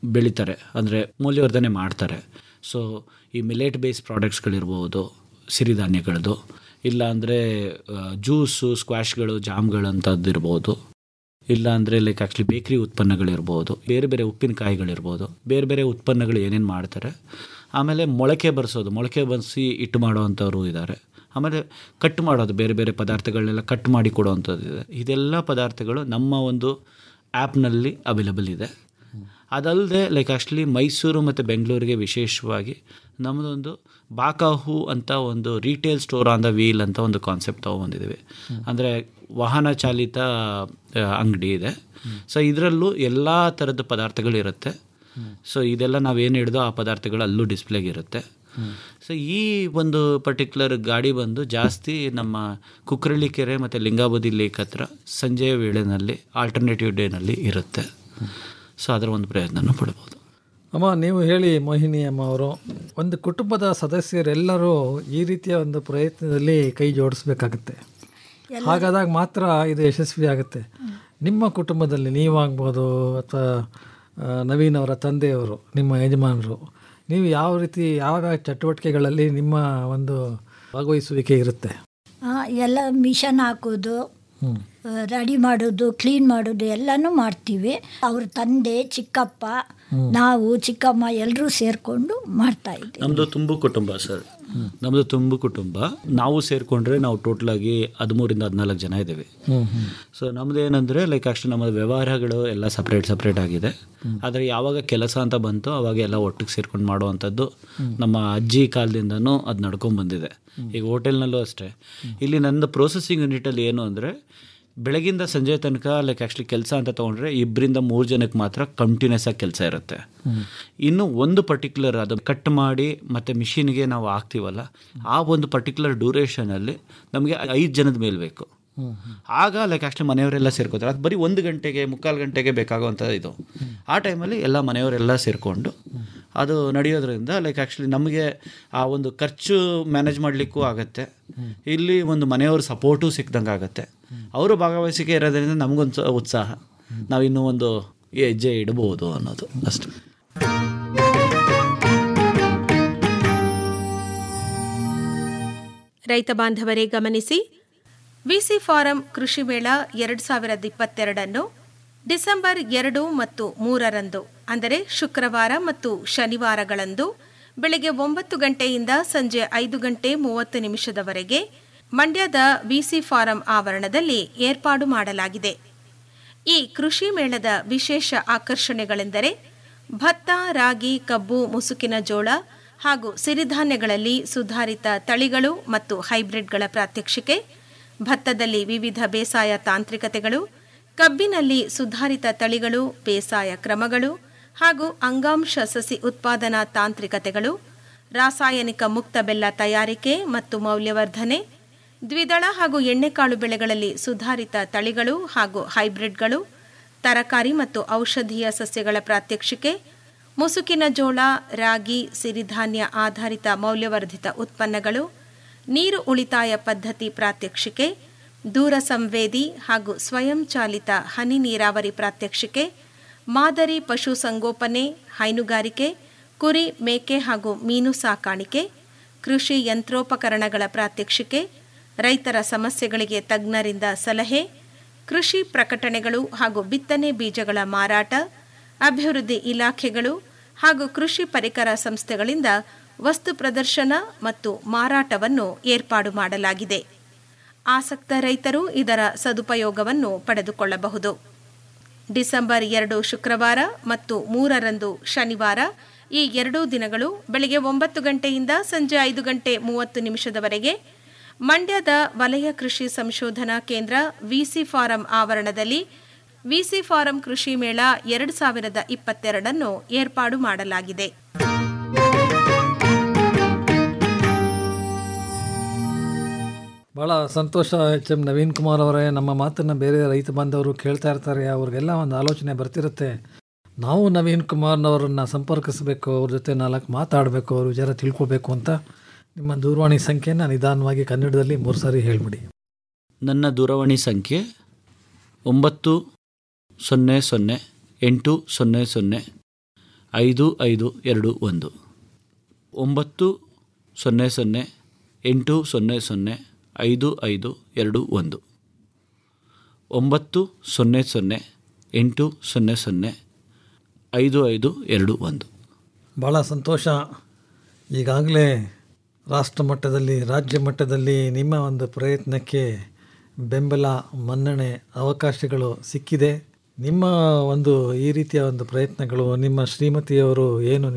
ಬೆಳೀತಾರೆ ಅಂದರೆ ಮೌಲ್ಯವರ್ಧನೆ ಮಾಡ್ತಾರೆ ಸೊ ಈ ಮಿಲೆಟ್ ಬೇಸ್ ಪ್ರಾಡಕ್ಟ್ಸ್ಗಳಿರ್ಬೋದು ಸಿರಿಧಾನ್ಯಗಳದ್ದು ಇಲ್ಲ ಅಂದರೆ ಜ್ಯೂಸು ಸ್ಕ್ವಾಶ್ಗಳು ಜಾಮ್ಗಳು ಅಂಥದ್ದು ಇರ್ಬೋದು ಇಲ್ಲ ಅಂದರೆ ಲೈಕ್ ಆ್ಯಕ್ಚುಲಿ ಬೇಕ್ರಿ ಉತ್ಪನ್ನಗಳಿರ್ಬೋದು ಬೇರೆ ಬೇರೆ ಉಪ್ಪಿನಕಾಯಿಗಳಿರ್ಬೋದು ಬೇರೆ ಬೇರೆ ಉತ್ಪನ್ನಗಳು ಏನೇನು ಮಾಡ್ತಾರೆ ಆಮೇಲೆ ಮೊಳಕೆ ಬರೆಸೋದು ಮೊಳಕೆ ಬರೆಸಿ ಇಟ್ಟು ಮಾಡೋವಂಥವ್ರು ಇದ್ದಾರೆ ಆಮೇಲೆ ಕಟ್ ಮಾಡೋದು ಬೇರೆ ಬೇರೆ ಪದಾರ್ಥಗಳನ್ನೆಲ್ಲ ಕಟ್ ಮಾಡಿ ಕೊಡುವಂಥದ್ದು ಇದೆ ಇದೆಲ್ಲ ಪದಾರ್ಥಗಳು ನಮ್ಮ ಒಂದು ಆ್ಯಪ್ನಲ್ಲಿ ಅವೈಲಬಲ್ ಇದೆ ಅದಲ್ಲದೆ ಲೈಕ್ ಆ್ಯಕ್ಚುಲಿ ಮೈಸೂರು ಮತ್ತು ಬೆಂಗಳೂರಿಗೆ ವಿಶೇಷವಾಗಿ ನಮ್ಮದೊಂದು ಬಾಕಾಹು ಅಂತ ಒಂದು retail store on the wheel ಅಂತ ಒಂದು ಕಾನ್ಸೆಪ್ಟ್ ತೊಗೊಂಬಂದಿದ್ದೀವಿ ಅಂದರೆ ವಾಹನ ಚಾಲಿತ ಅಂಗಡಿ ಇದೆ ಸೊ ಇದರಲ್ಲೂ ಎಲ್ಲ ಥರದ ಪದಾರ್ಥಗಳಿರುತ್ತೆ ಸೊ ಇದೆಲ್ಲ ನಾವೇನು ಹಿಡ್ದೋ ಆ ಪದಾರ್ಥಗಳು ಅಲ್ಲೂ ಡಿಸ್ಪ್ಲೇಗೆ ಇರುತ್ತೆ ಸೊ ಈ ಒಂದು ಪರ್ಟಿಕ್ಯುಲರ್ ಗಾಡಿ ಬಂದು ಜಾಸ್ತಿ ನಮ್ಮ ಕುಕ್ರಳ್ಳಿ ಕೆರೆ ಮತ್ತು ಲಿಂಗಾಬದಿ ಲೇಕ್ ಹತ್ರ ಸಂಜೆಯ ವೇಳೆನಲ್ಲಿ ಆಲ್ಟರ್ನೇಟಿವ್ ಡೇನಲ್ಲಿ ಇರುತ್ತೆ ಸೊ ಅದರ ಒಂದು ಪ್ರಯತ್ನನೂ ಪಡ್ಬೋದು ಅಮ್ಮ ನೀವು ಹೇಳಿ ಮೋಹಿನಿ ಅಮ್ಮ ಅವರು ಒಂದು ಕುಟುಂಬದ ಸದಸ್ಯರೆಲ್ಲರೂ ಈ ರೀತಿಯ ಒಂದು ಪ್ರಯತ್ನದಲ್ಲಿ ಕೈ ಜೋಡಿಸ್ಬೇಕಾಗತ್ತೆ ಹಾಗಾದಾಗ ಮಾತ್ರ ಇದು ಯಶಸ್ವಿ ಆಗುತ್ತೆ ನಿಮ್ಮ ಕುಟುಂಬದಲ್ಲಿ ನೀವಾಗ್ಬೋದು ಅಥವಾ ಆ, ನವೀನ್ ಅವರ ತಂದೆಯವರು ನಿಮ್ಮ ಯಜಮಾನರು ನೀವು ಯಾವ ರೀತಿ ಯಾವ ಚಟುವಟಿಕೆಗಳಲ್ಲಿ ನಿಮ್ಮ ಒಂದು ಭಾಗವಹಿಸುವಿಕೆ ಇರುತ್ತೆ ಆ, ಎಲ್ಲ ಮಿಷನ್ ಹಾಕೋದು ರೆಡಿ ಮಾಡೋದು ಕ್ಲೀನ್ ಮಾಡೋದು ಎಲ್ಲನೂ ಮಾಡ್ತೀವಿ ಅವ್ರ ತಂದೆ ಚಿಕ್ಕಪ್ಪ ನಾವು ಚಿಕ್ಕಮ್ಮ ಎಲ್ಲರೂ ಸೇರಿಕೊಂಡು ಮಾಡ್ತಾ ಇದ್ದೀವಿ ನಮ್ಮದು ತುಂಬು ಕುಟುಂಬ ಸರ್ ನಮ್ಮದು ತುಂಬು ಕುಟುಂಬ ನಾವು ಸೇರಿಕೊಂಡ್ರೆ ನಾವು ಟೋಟಲಾಗಿ ಹದಿಮೂರಿಂದ ಹದಿನಾಲ್ಕು ಜನ ಇದ್ದೀವಿ ಸೊ ನಮ್ದು ಏನಂದರೆ ಲೈಕ್ ಅಷ್ಟು ನಮ್ಮ ವ್ಯವಹಾರಗಳು ಎಲ್ಲ ಸಪ್ರೇಟ್ ಸಪ್ರೇಟ್ ಆಗಿದೆ ಆದರೆ ಯಾವಾಗ ಕೆಲಸ ಅಂತ ಬಂತು ಅವಾಗ ಎಲ್ಲ ಒಟ್ಟಿಗೆ ಸೇರ್ಕೊಂಡು ಮಾಡುವಂಥದ್ದು ನಮ್ಮ ಅಜ್ಜಿ ಕಾಲದಿಂದನೂ ಅದು ನಡ್ಕೊಂಡು ಬಂದಿದೆ ಈಗ ಹೋಟೆಲ್ನಲ್ಲೂ ಅಷ್ಟೇ ಇಲ್ಲಿ ನನ್ನ ಪ್ರೊಸೆಸಿಂಗ್ ಯೂನಿಟಲ್ಲಿ ಏನು ಅಂದರೆ ಬೆಳಗಿಂದ ಸಂಜೆ ತನಕ ಲೈಕ್ ಆ್ಯಕ್ಚುಲಿ ಕೆಲಸ ಅಂತ ತೊಗೊಂಡ್ರೆ ಇಬ್ಬರಿಂದ ಮೂರು ಜನಕ್ಕೆ ಮಾತ್ರ ಕಂಟಿನ್ಯೂಸ್ ಆಗಿ ಕೆಲಸ ಇರುತ್ತೆ ಇನ್ನು ಒಂದು ಪರ್ಟಿಕ್ಯುಲರ್ ಅದು ಕಟ್ ಮಾಡಿ ಮತ್ತು ಮಿಷಿನ್ಗೆ ನಾವು ಹಾಕ್ತೀವಲ್ಲ ಆ ಒಂದು ಪರ್ಟಿಕ್ಯುಲರ್ ಡ್ಯೂರೇಷನಲ್ಲಿ ನಮಗೆ ಐದು ಜನದ ಮೇಲೆ ಬೇಕು ಆಗ ಲೈಕ್ ಆ್ಯಕ್ಚುಲಿ ಮನೆಯವರೆಲ್ಲ ಸೇರ್ಕೋತಾರೆ ಅದು ಬರೀ ಒಂದು ಗಂಟೆಗೆ ಮುಕ್ಕಾಲು ಗಂಟೆಗೆ ಬೇಕಾಗುವಂಥ ಇದು ಆ ಟೈಮಲ್ಲಿ ಎಲ್ಲ ಮನೆಯವರೆಲ್ಲ ಸೇರಿಕೊಂಡು ಅದು ನಡೆಯೋದ್ರಿಂದ ಲೈಕ್ ಆ್ಯಕ್ಚುಲಿ ನಮಗೆ ಆ ಒಂದು ಖರ್ಚು ಮ್ಯಾನೇಜ್ ಮಾಡಲಿಕ್ಕೂ ಆಗುತ್ತೆ ಇಲ್ಲಿ ಒಂದು ಮನೆಯವ್ರ ಸಪೋರ್ಟು ಸಿಕ್ದಂಗೆ ಆಗುತ್ತೆ ಅವರು ಭಾಗವಹಿಸಿಕೆ ಇರೋದ್ರಿಂದ ನಮಗೊಂದು ಸ- ಉತ್ಸಾಹ ನಾವು ಇನ್ನೂ ಒಂದು ಹೆಜ್ಜೆ ಇಡಬಹುದು ಅನ್ನೋದು ಅಷ್ಟೇ ರೈತ ಬಾಂಧವರೇ ಗಮನಿಸಿ ವಿಸಿ ಫಾರಂ ಕೃಷಿ ಮೇಳ ಎರಡು ಸಾವಿರದ ಇಪ್ಪತ್ತೆರಡನ್ನು ಡಿಸೆಂಬರ್ ಎರಡು ಮತ್ತು ಮೂರರಂದು ಅಂದರೆ ಶುಕ್ರವಾರ ಮತ್ತು ಶನಿವಾರಗಳಂದು ಬೆಳಗ್ಗೆ ಒಂಬತ್ತು ಗಂಟೆಯಿಂದ ಸಂಜೆ ಐದು ಗಂಟೆ ಮೂವತ್ತು ನಿಮಿಷದವರೆಗೆ ಮಂಡ್ಯದ ವಿಸಿ ಫಾರಂ ಆವರಣದಲ್ಲಿ ಏರ್ಪಾಡು ಮಾಡಲಾಗಿದೆ ಈ ಕೃಷಿ ಮೇಳದ ವಿಶೇಷ ಆಕರ್ಷಣೆಗಳೆಂದರೆ ಭತ್ತ ರಾಗಿ ಕಬ್ಬು ಮುಸುಕಿನ ಜೋಳ ಹಾಗೂ ಸಿರಿಧಾನ್ಯಗಳಲ್ಲಿ ಸುಧಾರಿತ ತಳಿಗಳು ಮತ್ತು ಹೈಬ್ರಿಡ್ಗಳ ಪ್ರಾತ್ಯಕ್ಷಿಕೆ ಭತ್ತದಲ್ಲಿ ವಿವಿಧ ಬೇಸಾಯ ತಾಂತ್ರಿಕತೆಗಳು ಕಬ್ಬಿನಲ್ಲಿ ಸುಧಾರಿತ ತಳಿಗಳು ಬೇಸಾಯ ಕ್ರಮಗಳು ಹಾಗೂ ಅಂಗಾಂಶ ಸಸಿ ಉತ್ಪಾದನಾ ತಾಂತ್ರಿಕತೆಗಳು ರಾಸಾಯನಿಕ ಮುಕ್ತ ಬೆಲ್ಲ ತಯಾರಿಕೆ ಮತ್ತು ಮೌಲ್ಯವರ್ಧನೆ ದ್ವಿದಳ ಹಾಗೂ ಎಣ್ಣೆಕಾಳು ಬೆಳೆಗಳಲ್ಲಿ ಸುಧಾರಿತ ತಳಿಗಳು ಹಾಗೂ ಹೈಬ್ರಿಡ್ಗಳು ತರಕಾರಿ ಮತ್ತು ಔಷಧೀಯ ಸಸ್ಯಗಳ ಪ್ರಾತ್ಯಕ್ಷಿಕೆ ಮುಸುಕಿನ ಜೋಳ ರಾಗಿ ಸಿರಿಧಾನ್ಯ ಆಧಾರಿತ ಮೌಲ್ಯವರ್ಧಿತ ಉತ್ಪನ್ನಗಳು ನೀರು ಉಳಿತಾಯ ಪದ್ಧತಿ ಪ್ರಾತ್ಯಕ್ಷಿಕೆ ದೂರ ಸಂವೇದಿ ಹಾಗೂ ಸ್ವಯಂಚಾಲಿತ ಹನಿ ನೀರಾವರಿ ಪ್ರಾತ್ಯಕ್ಷಿಕೆ ಮಾದರಿ ಪಶು ಸಂಗೋಪನೆ ಹೈನುಗಾರಿಕೆ ಕುರಿ ಮೇಕೆ ಹಾಗೂ ಮೀನು ಸಾಕಾಣಿಕೆ ಕೃಷಿ ಯಂತ್ರೋಪಕರಣಗಳ ಪ್ರಾತ್ಯಕ್ಷಿಕೆ ರೈತರ ಸಮಸ್ಯೆಗಳಿಗೆ ತಜ್ಞರಿಂದ ಸಲಹೆ ಕೃಷಿ ಪ್ರಕಟಣೆಗಳು ಹಾಗೂ ಬಿತ್ತನೆ ಬೀಜಗಳ ಮಾರಾಟ ಅಭಿವೃದ್ಧಿ ಇಲಾಖೆಗಳು ಹಾಗೂ ಕೃಷಿ ಪರಿಕರ ಸಂಸ್ಥೆಗಳಿಂದ ವಸ್ತು ಪ್ರದರ್ಶನ ಮತ್ತು ಮಾರಾಟವನ್ನು ಏರ್ಪಾಡು ಮಾಡಲಾಗಿದೆ ಆಸಕ್ತ ರೈತರು ಇದರ ಸದುಪಯೋಗವನ್ನು ಪಡೆದುಕೊಳ್ಳಬಹುದು ಡಿಸೆಂಬರ್ ಎರಡು ಶುಕ್ರವಾರ ಮತ್ತು ಮೂರರಂದು ಶನಿವಾರ ಈ ಎರಡೂ ದಿನಗಳು ಬೆಳಗ್ಗೆ ಒಂಬತ್ತು ಗಂಟೆಯಿಂದ ಸಂಜೆ ಐದು ಗಂಟೆ ಮೂವತ್ತು ನಿಮಿಷದವರೆಗೆ ಮಂಡ್ಯದ ವಲಯ ಕೃಷಿ ಸಂಶೋಧನಾ ಕೇಂದ್ರ ವಿಸಿ ಫಾರಂ ಆವರಣದಲ್ಲಿ ವಿಸಿ ಫಾರಂ ಕೃಷಿ ಮೇಳ ಎರಡು ಸಾವಿರದ ಇಪ್ಪತ್ತೆರಡನ್ನು ಏರ್ಪಾಡು ಮಾಡಲಾಗಿದೆ ಭಾಳ ಸಂತೋಷ ಎಚ್ ಎಂ ನವೀನ್ ಕುಮಾರ್ ಅವರೇ ನಮ್ಮ ಮಾತನ್ನು ಬೇರೆ ರೈತ ಬಾಂಧವರು ಕೇಳ್ತಾ ಇರ್ತಾರೆ ಅವ್ರಿಗೆಲ್ಲ ಒಂದು ಆಲೋಚನೆ ಬರ್ತಿರುತ್ತೆ ನಾವು ನವೀನ್ ಕುಮಾರ್ನವರನ್ನು ಸಂಪರ್ಕಿಸಬೇಕು ಅವ್ರ ಜೊತೆ ನಾಲ್ಕು ಮಾತಾಡಬೇಕು ಅವ್ರ ವಿಚಾರ ತಿಳ್ಕೊಬೇಕು ಅಂತ ನಿಮ್ಮ ದೂರವಾಣಿ ಸಂಖ್ಯೆನ ನಿಧಾನವಾಗಿ ಕನ್ನಡದಲ್ಲಿ ಮೂರು ಸಾರಿ ಹೇಳ್ಬಿಡಿ ನನ್ನ ದೂರವಾಣಿ ಸಂಖ್ಯೆ ಒಂಬತ್ತು ಸೊನ್ನೆ ಸೊನ್ನೆ ಎಂಟು ಸೊನ್ನೆ ಸೊನ್ನೆ ಐದು ಐದು ಎರಡು ಒಂದು ಒಂಬತ್ತು ಸೊನ್ನೆ ಸೊನ್ನೆ ಎಂಟು ಸೊನ್ನೆ ಸೊನ್ನೆ ಐದು ಐದು ಎರಡು ಒಂದು ಒಂಬತ್ತು ಸೊನ್ನೆ ಸೊನ್ನೆ ಎಂಟು ಸೊನ್ನೆ ಸೊನ್ನೆ ಐದು ಐದು ಎರಡು ಒಂದು ಭಾಳ ಸಂತೋಷ ಈಗಾಗಲೇ ರಾಷ್ಟ್ರ ಮಟ್ಟದಲ್ಲಿ ರಾಜ್ಯ ಮಟ್ಟದಲ್ಲಿ ನಿಮ್ಮ ಒಂದು ಪ್ರಯತ್ನಕ್ಕೆ ಬೆಂಬಲ ಮನ್ನಣೆ ಅವಕಾಶಗಳು ಸಿಕ್ಕಿದೆ ನಿಮ್ಮ ಒಂದು ಈ ರೀತಿಯ ಒಂದು ಪ್ರಯತ್ನಗಳು ನಿಮ್ಮ ಶ್ರೀಮತಿಯವರು ಏನು